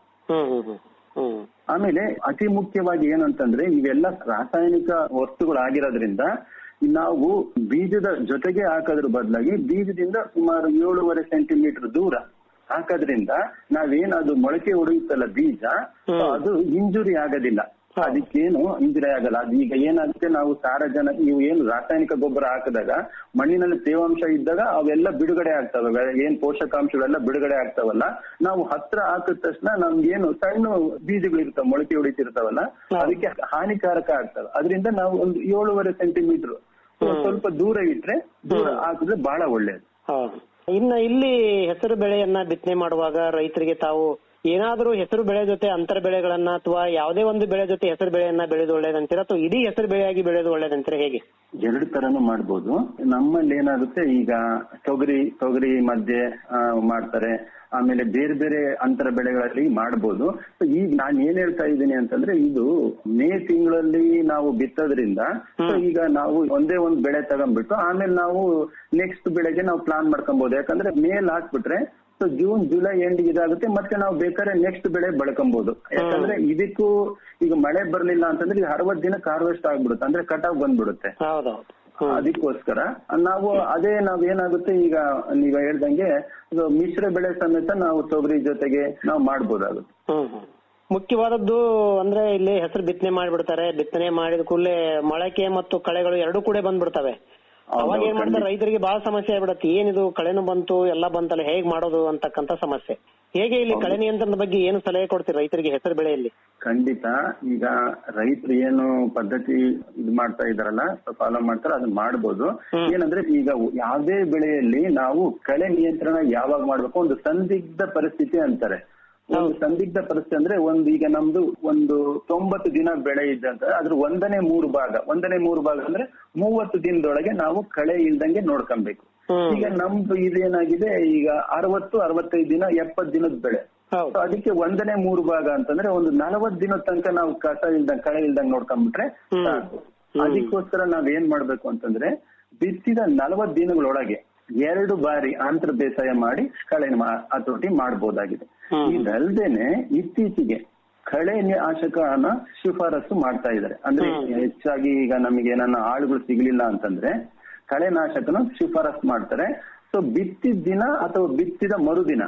ಆಮೇಲೆ ಅತಿ ಮುಖ್ಯವಾಗಿ ಏನಂತಂದ್ರೆ ಇವೆಲ್ಲ ರಾಸಾಯನಿಕ ವಸ್ತುಗಳಾಗಿರೋದ್ರಿಂದ ನಾವು ಬೀಜದ ಜೊತೆಗೆ ಹಾಕೋದ್ರ ಬದಲಾಗಿ ಬೀಜದಿಂದ ಸುಮಾರು ಏಳೂವರೆ ಸೆಂಟಿಮೀಟರ್ ದೂರ ಹಾಕೋದ್ರಿಂದ ನಾವೇನದು ಮೊಳಕೆ ಹೊಡೆಯುತ್ತಲ್ಲ ಬೀಜ so ಅದು ಇಂಜುರಿ ಆಗೋದಿಲ್ಲ ಅದಕ್ಕೇನು ಇಂಜುರಿ ಆಗಲ್ಲ ಅದು ಈಗ ಏನಾಗುತ್ತೆ ನಾವು ಸಾರಜನಕ ಇವು ಏನು ರಾಸಾಯನಿಕ ಗೊಬ್ಬರ ಹಾಕಿದಾಗ ಮಣ್ಣಿನಲ್ಲಿ ತೇವಾಂಶ ಇದ್ದಾಗ ಅವೆಲ್ಲ ಬಿಡುಗಡೆ ಆಗ್ತವೆ ವೆ- ಏನ್ ಪೋಷಕಾಂಶಗಳೆಲ್ಲ ಬಿಡುಗಡೆ ಆಗ್ತಾವಲ್ಲ ನಾವು ಹತ್ರ ಹಾಕಿದ ತಕ್ಷಣ ನಮ್ಗೇನು ಸಣ್ಣ ಬೀಜಗಳು ಇರ್ತಾವ ಮೊಳಕೆ ಹೊಡಿತಿರ್ತಾವಲ್ಲ ಅದಕ್ಕೆ ಹಾನಿಕಾರಕ ಆಗ್ತವೆ ಅದರಿಂದ ನಾವು ಒಂದು ಏಳೂವರೆ ಸೆಂಟಿಮೀಟರ್ ಸ್ವಲ್ಪ ದೂರ ಇಟ್ರೆ ದೂರ ಹಾಕಿದ್ರೆ ಬಹಳ ಒಳ್ಳೇದು ಹೌದು ಇನ್ನ ಇಲ್ಲಿ ಹೆಸರು ಬೆಳೆಯನ್ನ ಬಿತ್ತನೆ ಮಾಡುವಾಗ ರೈತರಿಗೆ ತಾವು ಏನಾದರೂ ಹೆಸರು ಬೆಳೆ ಜೊತೆ ಅಂತರ ಬೆಳೆಗಳನ್ನ ಅಥವಾ ಯಾವುದೇ ಒಂದು ಬೆಳೆ ಜೊತೆ ಹೆಸರು ಬೆಳೆಯನ್ನ ಬೆಳೆದು ಒಳ್ಳೇದಂತೀರಾ ಅಥವಾ ಇಡೀ ಹೆಸರು ಬೆಳೆಯಾಗಿ ಬೆಳೆದು ಒಳ್ಳೇದಂತೀರಾ ಹೇಗೆ ಎರಡು ತರನು ಮಾಡ್ಬೋದು ನಮ್ಮಲ್ಲಿ ಏನಾಗುತ್ತೆ ಈಗ ತೊಗರಿ ತೊಗರಿ ಮಧ್ಯೆ ಆ, ಮಾಡ್ತಾರೆ ಆಮೇಲೆ ಬೇರೆ ಬೇರೆ ಅಂತರ ಬೆಳೆಗಳಲ್ಲಿ ಮಾಡ್ಬೋದು So ಈಗ ನಾನು ಏನ್ ಹೇಳ್ತಾ ಇದ್ದೀನಿ ಅಂತಂದ್ರೆ ಇದು ಮೇ ತಿಂಗಳಲ್ಲಿ ನಾವು ಬಿತ್ತೋದ್ರಿಂದ so ಈಗ ನಾವು ಒಂದೇ ಒಂದ್ ಬೆಳೆ ತಗೊಂಡ್ಬಿಟ್ಟು ಆಮೇಲೆ ನಾವು ನೆಕ್ಸ್ಟ್ ಬೆಳೆಗೆ ನಾವು ಪ್ಲಾನ್ ಮಾಡ್ಕೊಬಹುದು ಯಾಕಂದ್ರೆ ಮೇಲ್ ಹಾಕ್ಬಿಟ್ರೆ ಸೊ ಜೂನ್ ಜುಲೈ ಎಂಡ್ ಇದಾಗುತ್ತೆ ಮತ್ತೆ ನಾವು ಬೇಕಾದ್ರೆ ನೆಕ್ಸ್ಟ್ ಬೆಳೆ ಬೆಳ್ಕೊಬಹುದು ಯಾಕಂದ್ರೆ ಇದಕ್ಕೂ ಈಗ ಮಳೆ ಬರ್ಲಿಲ್ಲ ಅಂತಂದ್ರೆ ಈಗ ಅರವತ್ ದಿನಕ್ಕೆ ಹಾರ್ವೆಸ್ಟ್ ಆಗ್ಬಿಡುತ್ತೆ ಅಂದ್ರೆ ಕಟಾವ್ ಬಂದ್ಬಿಡುತ್ತೆ ಹೌದೌದು ಅದಕ್ಕೋಸ್ಕರ ನಾವು ಅದೇ ನಾವ್ ಏನಾಗುತ್ತೆ ಈಗ ನೀವ್ ಹೇಳ್ದಂಗೆ ಇದು ಮಿಶ್ರ ಬೆಳೆ ಸಮೇತ ನಾವು ತೊಗರಿ ಜೊತೆಗೆ ನಾವು ಮಾಡ್ಬೋದಾಗುತ್ತೆ ಹ್ಮ್ ಹ್ಮ್. ಮುಖ್ಯವಾದದ್ದು ಅಂದ್ರೆ ಇಲ್ಲಿ ಹೆಸರು ಬಿತ್ತನೆ ಮಾಡ್ಬಿಡ್ತಾರೆ ಬಿತ್ತನೆ ಮಾಡಿದ ಕೂಡಲೇ ಮೊಳಕೆ ಮತ್ತು ಕಳೆಗಳು ಎರಡೂ ಕೂಡ ಬಂದ್ಬಿಡ್ತವೆ ಅವಾಗ ಏನ್ ಮಾಡ್ತಾರೆ ರೈತರಿಗೆ ಬಹಳ ಸಮಸ್ಯೆ ಆಗ್ಬಿಡತ್ತೆ ಏನಿದು ಕಳೆನು ಬಂತು ಎಲ್ಲ ಬಂತಲ್ಲ ಹೇಗ್ ಮಾಡೋದು ಅಂತಕ್ಕಂತ ಸಮಸ್ಯೆ ಹೇಗೆ ಇಲ್ಲಿ ಕಳೆ ನಿಯಂತ್ರಣದ ಬಗ್ಗೆ ಏನು ಸಲಹೆ ಕೊಡ್ತೀರಿ ರೈತರಿಗೆ ಹೆಸರು ಬೆಳೆಯಲ್ಲಿ ಖಂಡಿತ ಈಗ ರೈತರು ಏನು ಪದ್ಧತಿ ಇದು ಮಾಡ್ತಾ ಇದಾರಲ್ಲ ಫಾಲೋ ಮಾಡ್ತಾರ ಅದನ್ನ ಮಾಡ್ಬೋದು ಏನಂದ್ರೆ ಈಗ ಯಾವ್ದೇ ಬೆಳೆಯಲ್ಲಿ ನಾವು ಕಳೆ ನಿಯಂತ್ರಣ ಯಾವಾಗ ಮಾಡ್ಬೇಕು ಒಂದು ಸಂದಿಗ್ಧ ಪರಿಸ್ಥಿತಿ ಅಂತಾರೆ ಒಂದು ಸಂದಿಗ್ಧ ಪರಿಸ್ಥಿತಿ ಅಂದ್ರೆ ಒಂದು ಈಗ ನಮ್ದು ಒಂದು ತೊಂಬತ್ತು ದಿನ ಬೆಳೆ ಇದೆ ಅಂತ ಅದ್ರ ಒಂದನೇ ಮೂರು ಭಾಗ ಒಂದನೇ ಮೂರು ಭಾಗ ಅಂದ್ರೆ ಮೂವತ್ತು ದಿನದೊಳಗೆ ನಾವು ಕಳೆ ಇಲ್ದಂಗೆ ನೋಡ್ಕೊಬೇಕು ಈಗ ನಮ್ದು ಇದೇನಾಗಿದೆ ಈಗ ಅರವತ್ತು ಅರವತ್ತೈದು ದಿನ ಎಪ್ಪತ್ ದಿನದ ಬೆಳೆ So ಅದಕ್ಕೆ ಒಂದನೇ ಮೂರು ಭಾಗ ಅಂತಂದ್ರೆ ಒಂದು ನಲವತ್ ದಿನದ ತನಕ ನಾವು ಕಸ ಇಲ್ದಂಗ್ ಕಳೆ ಇಲ್ದಂಗ್ ನೋಡ್ಕೊಂಡ್ಬಿಟ್ರೆ ಸಾಕು ಅದಕ್ಕೋಸ್ಕರ ನಾವ್ ಏನ್ ಮಾಡ್ಬೇಕು ಅಂತಂದ್ರೆ ಬಿತ್ತಿದ ನಲವತ್ ದಿನಗಳೊಳಗೆ ಎರಡು ಬಾರಿ ಅಂತರ ಬೇಸಾಯ ಮಾಡಿ ಕಳೆ ಮಾ- ಹತೋಟಿ ಮಾಡಬಹುದಾಗಿದೆ ಇದಲ್ದೇನೆ ಇತ್ತೀಚೆಗೆ ಕಳೆ ನಾಶಕನ ಶಿಫಾರಸು ಮಾಡ್ತಾ ಇದ್ದಾರೆ ಅಂದ್ರೆ ಹೆಚ್ಚಾಗಿ ಈಗ ನಮಗೆ ನನ್ನ ಆಳುಗಳು ಸಿಗ್ಲಿಲ್ಲ ಅಂತಂದ್ರೆ ಕಳೆ ನಾಶಕನ ಶಿಫಾರಸು ಮಾಡ್ತಾರೆ ಸೊ ಬಿತ್ತಿದ ದಿನ ಅಥವಾ ಬಿತ್ತಿದ ಮರುದಿನ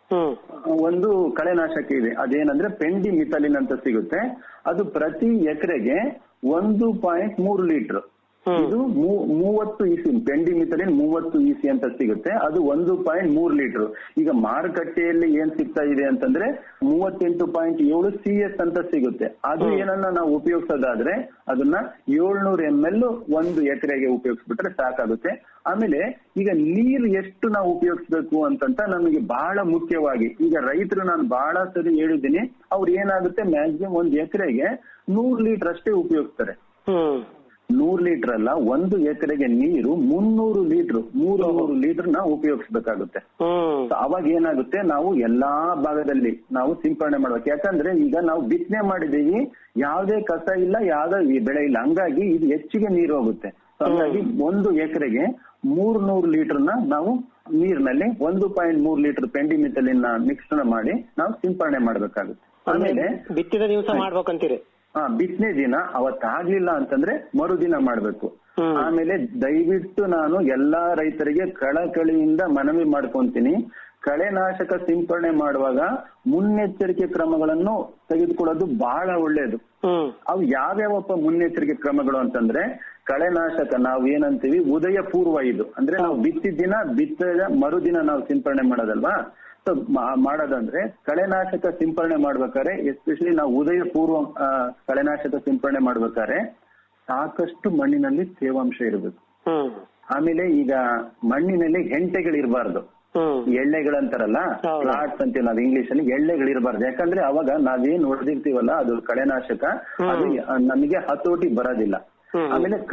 ಒಂದು ಕಳೆನಾಶಕ ಇದೆ ಅದೇನಂದ್ರೆ ಪೆಂಡಿ ಮಿಥಲಿನ್ ಅಂತ ಸಿಗುತ್ತೆ ಅದು ಪ್ರತಿ ಎಕರೆಗೆ ಒಂದು ಪಾಯಿಂಟ್ ಮೂರು ಲೀಟರ್ ಇದು ಮೂ- ಮೂವತ್ತು ಇಸಿ ಪೆಂಡಿ ಮಿಥಲಿನ್ ಮೂವತ್ತು ಇಸಿ ಅಂತ ಸಿಗುತ್ತೆ ಅದು ಒಂದು ಪಾಯಿಂಟ್ ಮೂರು ಲೀಟರ್ ಈಗ ಮಾರುಕಟ್ಟೆಯಲ್ಲಿ ಏನ್ ಸಿಗ್ತಾ ಇದೆ ಅಂತಂದ್ರೆ ಮೂವತ್ತೆಂಟು ಪಾಯಿಂಟ್ ಏಳು ಸಿ ಎಸ್ ಅಂತ ಸಿಗುತ್ತೆ ಅದು ಏನನ್ನ ನಾವು ಉಪಯೋಗಿಸೋದಾದ್ರೆ ಅದನ್ನ ಏಳ್ನೂರ ಎಂ ಎಲ್ ಒಂದು ಎಕರೆಗೆ ಉಪಯೋಗಿಸ್ಬಿಟ್ರೆ ಸಾಕಾಗುತ್ತೆ ಆಮೇಲೆ ಈಗ ನೀರು ಎಷ್ಟು ನಾವು ಉಪಯೋಗಿಸ್ಬೇಕು ಅಂತಂತ ನಮಗೆ ಬಹಳ ಮುಖ್ಯವಾಗಿ ಈಗ ರೈತರು ನಾನು ಬಹಳ ಸರಿ ಹೇಳಿದ್ದೀನಿ ಅವ್ರು ಏನಾಗುತ್ತೆ ಮ್ಯಾಕ್ಸಿಮಮ್ ಒಂದ್ ಎಕರೆಗೆ ನೂರ್ ಲೀಟರ್ ಅಷ್ಟೇ ಉಪಯೋಗಿಸ್ತಾರೆ ನೂರ್ ಲೀಟರ್ ಅಲ್ಲ ಒಂದು ಎಕರೆಗೆ ನೀರು ಮುನ್ನೂರು ಲೀಟರ್ ಮೂರು ನೂರು ಲೀಟರ್ ನ ಉಪಯೋಗಿಸ್ಬೇಕಾಗುತ್ತೆ So ಅವಾಗ ಏನಾಗುತ್ತೆ ನಾವು ಎಲ್ಲಾ ಭಾಗದಲ್ಲಿ ನಾವು ಸಿಂಪರಣೆ ಮಾಡ್ಬೇಕು ಯಾಕಂದ್ರೆ ಈಗ ನಾವು ಬಿತ್ತನೆ ಮಾಡಿದೀವಿ ಯಾವುದೇ ಕಸ ಇಲ್ಲ ಯಾವ್ದೇ ಈ ಬೆಳೆ ಇಲ್ಲ ಹಂಗಾಗಿ ಇದು ಹೆಚ್ಚಿಗೆ ನೀರು ಹೋಗುತ್ತೆ So ಹಂಗಾಗಿ ಒಂದು ಎಕರೆಗೆ ಮೂರ್ ನೂರು ಲೀಟರ್ ನ ನಾವು ನೀರಿನಲ್ಲಿ ಒಂದು ಪಾಯಿಂಟ್ ಮೂರ್ ಲೀಟರ್ ಪೆಂಡಿಮಿಥಲಿನ ಮಿಕ್ಸ್ನ ಮಾಡಿ ನಾವು ಸಿಂಪರಣೆ ಮಾಡ್ಬೇಕಾಗುತ್ತೆ ಆಮೇಲೆ ಬಿತ್ತಿದ ದಿವಸ ಮಾಡ್ಬೇಕಂತೀರಿ ಹಾ ಬಿತ್ತನೆ ದಿನ ಅವತ್ತಾಗ್ಲಿಲ್ಲ ಅಂತಂದ್ರೆ ಮರುದಿನ ಮಾಡ್ಬೇಕು ಆಮೇಲೆ ದಯವಿಟ್ಟು ನಾನು ಎಲ್ಲಾ ರೈತರಿಗೆ ಕಳಕಳಿಯಿಂದ ಮನವಿ ಮಾಡ್ಕೊಂತೀನಿ ಕಳೆನಾಶಕ ಸಿಂಪರಣೆ ಮಾಡುವಾಗ ಮುನ್ನೆಚ್ಚರಿಕೆ ಕ್ರಮಗಳನ್ನು ತೆಗೆದುಕೊಳ್ಳೋದು ಬಹಳ ಒಳ್ಳೇದು ಅವು ಯಾವ್ಯಾವಪ್ಪ ಮುನ್ನೆಚ್ಚರಿಕೆ ಕ್ರಮಗಳು ಅಂತಂದ್ರೆ ಕಳೆನಾಶಕ ನಾವು ಏನಂತೀವಿ ಉದಯ ಪೂರ್ವ ಇದು ಅಂದ್ರೆ ನಾವು ಬಿತ್ತಿದ ದಿನ ಬಿತ್ತದ ಮರುದಿನ ನಾವು ಸಿಂಪರಣೆ ಮಾಡೋದಲ್ವಾ ಸೊ ಮಾಡೋದಂದ್ರೆ ಕಳೆನಾಶಕ ಸಿಂಪರಣೆ ಮಾಡ್ಬೇಕಾದ್ರೆ ಎಸ್ಪೆಷಲಿ ನಾವು ಉದಯ ಪೂರ್ವ ಆ, ಕಳೆನಾಶಕ ಸಿಂಪರಣೆ ಮಾಡ್ಬೇಕಾದ್ರೆ ಸಾಕಷ್ಟು ಮಣ್ಣಿನಲ್ಲಿ ತೇವಾಂಶ ಇರಬೇಕು ಆಮೇಲೆ ಈಗ ಮಣ್ಣಿನಲ್ಲಿ ಹೆಂಟೆಗಳಿರಬಾರ್ದು ಎಳ್ಳೆಗಳಂತಾರಲ್ಲ ಫ್ಲಾಟ್ಸ್ ಅಂತೀವಿ ನಾವು ಇಂಗ್ಲಿಷ್ ಅಲ್ಲಿ ಎಳ್ಳೆಗಳಿರಬಾರ್ದು ಯಾಕಂದ್ರೆ ಅವಾಗ ನಾವೇನ್ ಹೊಡೆದಿರ್ತೀವಲ್ಲ ಅದು ಕಳೆನಾಶಕ ಅದು ನಮಗೆ ಹತೋಟಿ ಬರೋದಿಲ್ಲ ಆಮೇಲೆ